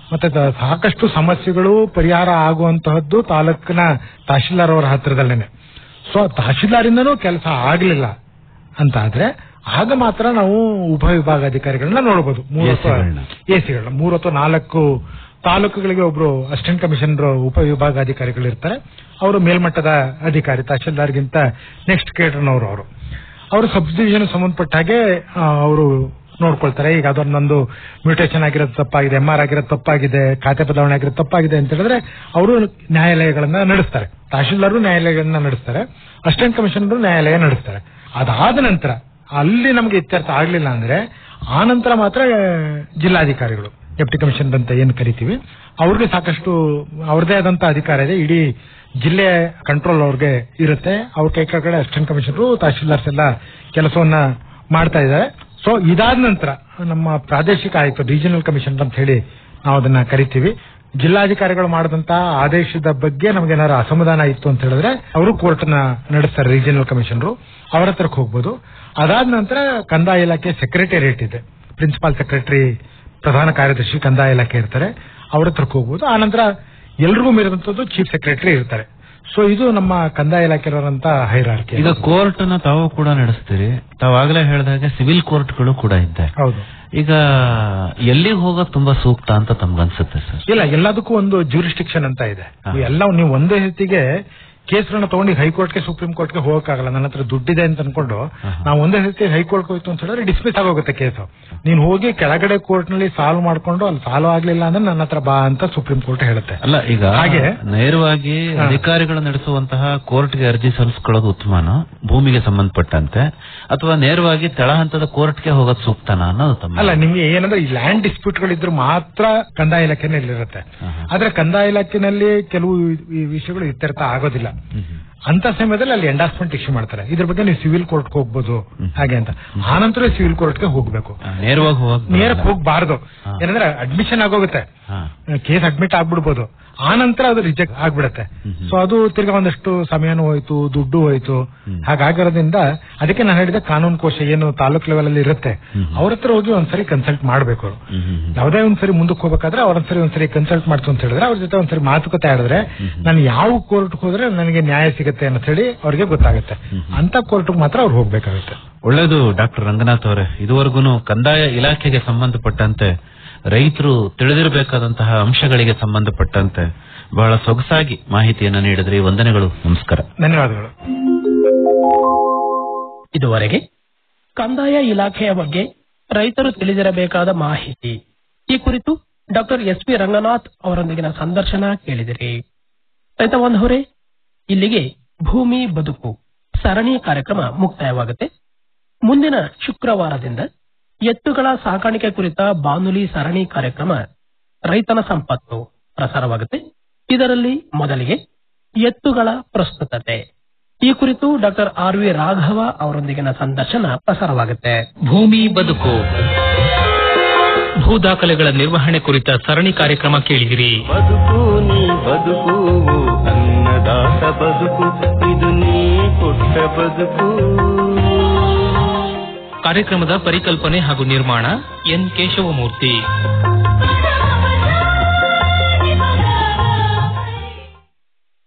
ಮತ್ತೆ ತ- ಸಾಕಷ್ಟು ಸಮಸ್ಯೆಗಳು ಪರಿಹಾರ ಆಗುವಂತಹದ್ದು ತಾಲೂಕಿನ ತಹಶೀಲ್ದಾರ್ ಅವರ ಹತ್ರದಲ್ಲೇನೆ ಸೊ ತಹಶೀಲ್ದಾರಿಂದನೂ ಕೆಲಸ ಆಗ್ಲಿಲ್ಲ ಅಂತ ಆದ್ರೆ ಆಗ ಮಾತ್ರ ನಾವು ಉಪವಿಭಾಗಾಧಿಕಾರಿಗಳನ್ನ ನೋಡಬಹುದು AC-ಗಳ್ನ. ಎಸಿಗಳನ್ನ ಮೂರು ಅಥವಾ ನಾಲ್ಕು ತಾಲೂಕುಗಳಿಗೆ ಒಬ್ರು ಅಸಿಸ್ಟೆಂಟ್ ಕಮಿಷನರ್ ಉಪವಿಭಾಗಾಧಿಕಾರಿಗಳು ಇರ್ತಾರೆ ಅವರು ಮೇಲ್ಮಟ್ಟದ ಅಧಿಕಾರಿ ತಹಶೀಲ್ದಾರ್ಗಿಂತ ನೆಕ್ಸ್ಟ್ ಕೇಟರ್ನವರು ಅವರು ಅವರು ಸಬ್ ಡಿವಿಷನ್ ಸಂಬಂಧಪಟ್ಟ ಹಾಗೆ ಅವರು ನೋಡ್ಕೊಳ್ತಾರೆ ಈಗ ಅದೊಂದೊಂದು ಮ್ಯೂಟೇಷನ್ ಆಗಿರೋದು ತಪ್ಪಾಗಿದೆ ಎಂ ಆರ್ ಆಗಿರೋದು ತಪ್ಪಾಗಿದೆ ಖಾತೆ ಬದಲಾವಣೆ ಆಗಿರೋದು ತಪ್ಪಾಗಿದೆ ಅಂತ ಹೇಳಿದ್ರೆ ಅವರು ನ್ಯಾಯಾಲಯಗಳನ್ನ ನಡೆಸ್ತಾರೆ ತಹಶೀಲ್ದಾರು ನ್ಯಾಯಾಲಯಗಳನ್ನ ನಡೆಸ್ತಾರೆ ಅಸಿಸ್ಟೆಂಟ್ ಕಮಿಷನರ್ ನ್ಯಾಯಾಲಯ ನಡೆಸ್ತಾರೆ ಅದಾದ ನಂತರ ಅಲ್ಲಿ ನಮಗೆ ಇತ್ಯರ್ಥ ಆಗ್ಲಿಲ್ಲ ಅಂದ್ರೆ ಆ ನಂತರ ಮಾತ್ರ ಆ, ಜಿಲ್ಲಾಧಿಕಾರಿಗಳು ಡೆಪ್ಟಿ ಕಮಿಷನರ್ ಅಂತ ಏನ್ ಕರಿತೀವಿ ಅವ್ರಿಗೆ ಸಾಕಷ್ಟು ಅವ್ರದೇ ಆದಂತ ಅಧಿಕಾರ ಇದೆ ಇಡೀ ಜಿಲ್ಲೆ ಕಂಟ್ರೋಲ್ ಅವ್ರಿಗೆ ಇರುತ್ತೆ ಅವ್ರ ಕೈ ಕೆಳಗಡೆ ಅಸಿಸ್ಟೆಂಟ್ ಕಮಿಷನರು ತಹಶೀಲ್ದಾರ್ಸ್ ಎಲ್ಲ ಕೆಲಸವನ್ನ ಮಾಡ್ತಾ ಇದ್ದಾರೆ ಸೊ ಇದಾದ ನಂತರ ನಮ್ಮ ಪ್ರಾದೇಶಿಕ ಆಯುಕ್ತ ರೀಜನಲ್ ಕಮಿಷನರ್ ಅಂತ ಹೇಳಿ ನಾವು ಅದನ್ನ ಕರಿತೀವಿ ಜಿಲ್ಲಾಧಿಕಾರಿಗಳು ಮಾಡಿದಂತ ಆದೇಶದ ಬಗ್ಗೆ ನಮ್ಗೆ ಏನಾದ್ರು ಅಸಮಾಧಾನ ಇತ್ತು ಅಂತ ಹೇಳಿದ್ರೆ ಅವರು ಕೋರ್ಟ್ ನ ನಡೆಸ್ತಾರೆ ರೀಜನಲ್ ಕಮಿಷನರು ಅವರ ಹತ್ರಕ್ಕೆ ಹೋಗ್ಬೋದು ಅದಾದ ನಂತರ ಕಂದಾಯ ಇಲಾಖೆ ಸೆಕ್ರೆಟೇರಿಯೇಟ್ ಇದೆ ಪ್ರಿನ್ಸಿಪಾಲ್ ಸೆಕ್ರೆಟರಿ ಪ್ರಧಾನ ಕಾರ್ಯದರ್ಶಿ ಕಂದಾಯ ಇಲಾಖೆ ಇರ್ತಾರೆ ಅವ್ರ ಹತ್ರಕ್ಕೆ ಹೋಗ್ಬೋದು ಆ ನಂತರ ಎಲ್ರಿಗೂ ಮೀರಿದಂತದ್ದು ಚೀಫ್ ಸೆಕ್ರೆಟರಿ ಇರ್ತಾರೆ ಸೊ ಇದು ನಮ್ಮ ಕಂದಾಯ ಇಲಾಖೆಯವರಂತ ಹೈರಾರ್ಕಿ ಈಗ ಕೋರ್ಟ್ ನ ತಾವು ಕೂಡ ನಡೆಸ್ತೀರಿ ತಾವು ಆಗ್ಲೇ ಹೇಳಿದಾಗೆ ಸಿವಿಲ್ ಕೋರ್ಟ್ಗಳು ಕೂಡ ಇದ್ದೆ ಹೌದು ಈಗ ಎಲ್ಲಿಗೆ ಹೋಗೋದು ತುಂಬಾ ಸೂಕ್ತ ಅಂತ ತಮ್ಗನ್ಸುತ್ತೆ ಸರ್ ಇಲ್ಲ ಎಲ್ಲದಕ್ಕೂ ಒಂದು ಜ್ಯೂರಿಸ್ಟಿಕ್ಷನ್ ಅಂತ ಇದೆ ಎಲ್ಲ ನೀವು ಒಂದೇ ರೀತಿಗೆ ಕೇಸ್ಗಳನ್ನ ತಗೊಂಡು ಹೈಕೋರ್ಟ್ಗೆ ಸುಪ್ರೀಂ ಕೋರ್ಟ್ಗೆ ಹೋಗಕ್ಕಾಗಲ್ಲ ನನ್ನ ಹತ್ರ ದುಡ್ಡಿದೆ ಅಂತ ಅನ್ಕೊಂಡು ನಾವು ಒಂದೇ ರೀತಿ ಹೈಕೋರ್ಟ್ ಹೋಯ್ತು ಅಂತ ಹೇಳಿದ್ರೆ ಡಿಸ್ಮಿಸ್ ಆಗೋಗುತ್ತೆ ಕೇಸು ನೀನ್ ಹೋಗಿ ಕೆಳಗಡೆ ಕೋರ್ಟ್ ನಲ್ಲಿ ಸಾಲ್ವ್ ಮಾಡ್ಕೊಂಡು ಅಲ್ಲಿ ಸಾಲ್ವ್ ಆಗ್ಲಿಲ್ಲ ಅಂದ್ರೆ ನನ್ನ ಹತ್ರ ಬಾ ಅಂತ ಸುಪ್ರೀಂ ಕೋರ್ಟ್ ಹೇಳುತ್ತೆ ಅಲ್ಲ ಈಗ ಹಾಗೆ ನೇರವಾಗಿ ಹಾ. ಅಧಿಕಾರಿಗಳು ನಡೆಸುವಂತಹ ಕೋರ್ಟ್ಗೆ ಅರ್ಜಿ ಸಲ್ಲಿಸ್ಕೊಳ್ಳೋದು ಉತ್ತಮನ ಭೂಮಿಗೆ ಸಂಬಂಧಪಟ್ಟಂತೆ ಅಥವಾ ನೇರವಾಗಿ ತೆಳ ಹಂತದ ಕೋರ್ಟ್ಗೆ ಹೋಗೋದು ಸೂಕ್ತನಾ ಅನ್ನೋದು ತಮ್ಮ ಅಲ್ಲ ನಿಮ್ಗೆ ಏನಂದ್ರೆ ಈ ಲ್ಯಾಂಡ್ ಡಿಸ್ಪ್ಯೂಟ್ಗಳಿದ್ರು ಮಾತ್ರ ಕಂದಾಯ ಇಲಾಖೆನಲ್ಲಿ ಇರುತ್ತೆ ಆದ್ರೆ ಕಂದಾಯ ಇಲಾಖೆನಲ್ಲಿ ಕೆಲವು ಈ ವಿಷಯಗಳು ಇತ್ಯರ್ಥ ಆಗೋದಿಲ್ಲ ಅಂತ ಸಮಯದಲ್ಲಿ ಅಲ್ಲಿ ಎಂಡಾಸ್ಮೆಂಟ್ ಇಶ್ಯೂ ಮಾಡ್ತಾರೆ ಇದ್ರ ಬಗ್ಗೆ ನೀವು ಸಿವಿಲ್ ಕೋರ್ಟ್ಗೆ ಹೋಗ್ಬೋದು ಹಾಗೆ ಅಂತ ಆ ನಂತರ ಸಿವಿಲ್ ಕೋರ್ಟ್ಗೆ ಹೋಗ್ಬೇಕು ನೇರವಾಗಿ ಹೋಗಕ್ ನೇರಕ್ಕೆ ಹೋಗ್ಬಾರ್ದು ಏನಂದ್ರೆ ಅಡ್ಮಿಷನ್ ಆಗೋಗುತ್ತೆ ಕೇಸ್ ಅಡ್ಮಿಟ್ ಆಗ್ಬಿಡ್ಬೋದು ಆ ನಂತರ ಅದು ರಿಜೆಕ್ಟ್ ಆಗ್ಬಿಡತ್ತೆ ಸೊ ಅದು ತಿರ್ಗಾ ಒಂದಷ್ಟು ಸಮಯನೂ ಹೋಯ್ತು ದುಡ್ಡು ಹೋಯ್ತು ಹಾಗಾಗಿರೋದ್ರಿಂದ ಅದಕ್ಕೆ ನಾನು ಹೇಳಿದೆ ಕಾನೂನು ಕೋಶ ಏನು ತಾಲೂಕ್ ಲೆವೆಲ್ ಅಲ್ಲಿ ಇರುತ್ತೆ ಅವ್ರ ಹತ್ರ ಹೋಗಿ ಒಂದ್ಸರಿ ಕನ್ಸಲ್ಟ್ ಮಾಡ್ಬೇಕು ಅವ್ರು. ಯಾವುದೇ ಒಂದ್ಸರಿ ಮುಂದಕ್ಕೆ ಹೋಗ್ಬೇಕಾದ್ರೆ ಅವ್ರೊಂದ್ಸರಿ ಒಂದ್ಸರಿ ಕನ್ಸಲ್ಟ್ ಮಾಡ್ತು ಅಂತ ಹೇಳಿದ್ರೆ ಅವ್ರ ಜೊತೆ ಒಂದ್ಸರಿ ಮಾತುಕತೆ ಆಡಿದ್ರೆ ನಾನು ಯಾವ ಕೋರ್ಟ್ ಹೋದ್ರೆ ನನಗೆ ನ್ಯಾಯ ಸಿಗುತ್ತೆ ಅಂತ ಹೇಳಿ ಅವ್ರಿಗೆ ಗೊತ್ತಾಗುತ್ತೆ ಅಂತ ಕೋರ್ಟ್ ಮಾತ್ರ ಅವ್ರು ಹೋಗ್ಬೇಕಾಗುತ್ತೆ ಒಳ್ಳೇದು ಡಾಕ್ಟರ್ ರಂಗನಾಥ್ ಅವರೇ ಇದುವರೆಗೂ ಕಂದಾಯ ಇಲಾಖೆಗೆ ಸಂಬಂಧಪಟ್ಟಂತೆ ರೈತರು ತಿಳಿದಿರಬೇಕಾದಂತಹ ಅಂಶಗಳಿಗೆ ಸಂಬಂಧಪಟ್ಟಂತೆ ಬಹಳ ಸೊಗಸಾಗಿ ಮಾಹಿತಿಯನ್ನು ನೀಡಿದ್ರಿ ವಂದನೆಗಳು ನಮಸ್ಕಾರ ಧನ್ಯವಾದಗಳು ಇದುವರೆಗೆ ಕಂದಾಯ ಇಲಾಖೆಯ ಬಗ್ಗೆ ರೈತರು ತಿಳಿದಿರಬೇಕಾದ ಮಾಹಿತಿ ಈ ಕುರಿತು ಡಾಕ್ಟರ್ ಎಸ್ ಪಿ ರಂಗನಾಥ್ ಅವರೊಂದಿಗಿನ ಸಂದರ್ಶನ ಕೇಳಿದಿರಿ ರೈತ ಬಾಂಧವರೇ ಇಲ್ಲಿಗೆ ಭೂಮಿ ಬದುಕು ಸರಣಿ ಕಾರ್ಯಕ್ರಮ ಮುಕ್ತಾಯವಾಗುತ್ತೆ ಮುಂದಿನ ಶುಕ್ರವಾರದಿಂದ ಎತ್ತುಗಳ ಸಾಕಾಣಿಕೆ ಕುರಿತ ಬಾನುಲಿ ಸರಣಿ ಕಾರ್ಯಕ್ರಮ ರೈತನ ಸಂಪತ್ತು ಪ್ರಸಾರವಾಗುತ್ತೆ ಇದರಲ್ಲಿ ಮೊದಲಿಗೆ ಎತ್ತುಗಳ ಪ್ರಸ್ತುತತೆ ಈ ಕುರಿತು ಡಾಕ್ಟರ್ ಆರ್ ವಿ ರಾಘವ ಅವರೊಂದಿಗಿನ ಸಂದರ್ಶನ ಪ್ರಸಾರವಾಗುತ್ತೆ ಭೂಮಿ ಬದುಕು ಭೂ ದಾಖಲೆಗಳ ನಿರ್ವಹಣೆ ಕುರಿತ ಸರಣಿ ಕಾರ್ಯಕ್ರಮ ಕೇಳಿದಿರಿ ಬದುಕು ನೀ ಬದುಕು ಅನ್ನದಾತ ಬದುಕು ಇದು ನೀ ಕೊಟ್ಟ ಬದುಕು ಕಾರ್ಯಕ್ರಮದ ಪರಿಕಲ್ಪನೆ ಹಾಗೂ ನಿರ್ಮಾಣ ಎನ್ ಕೇಶವಮೂರ್ತಿ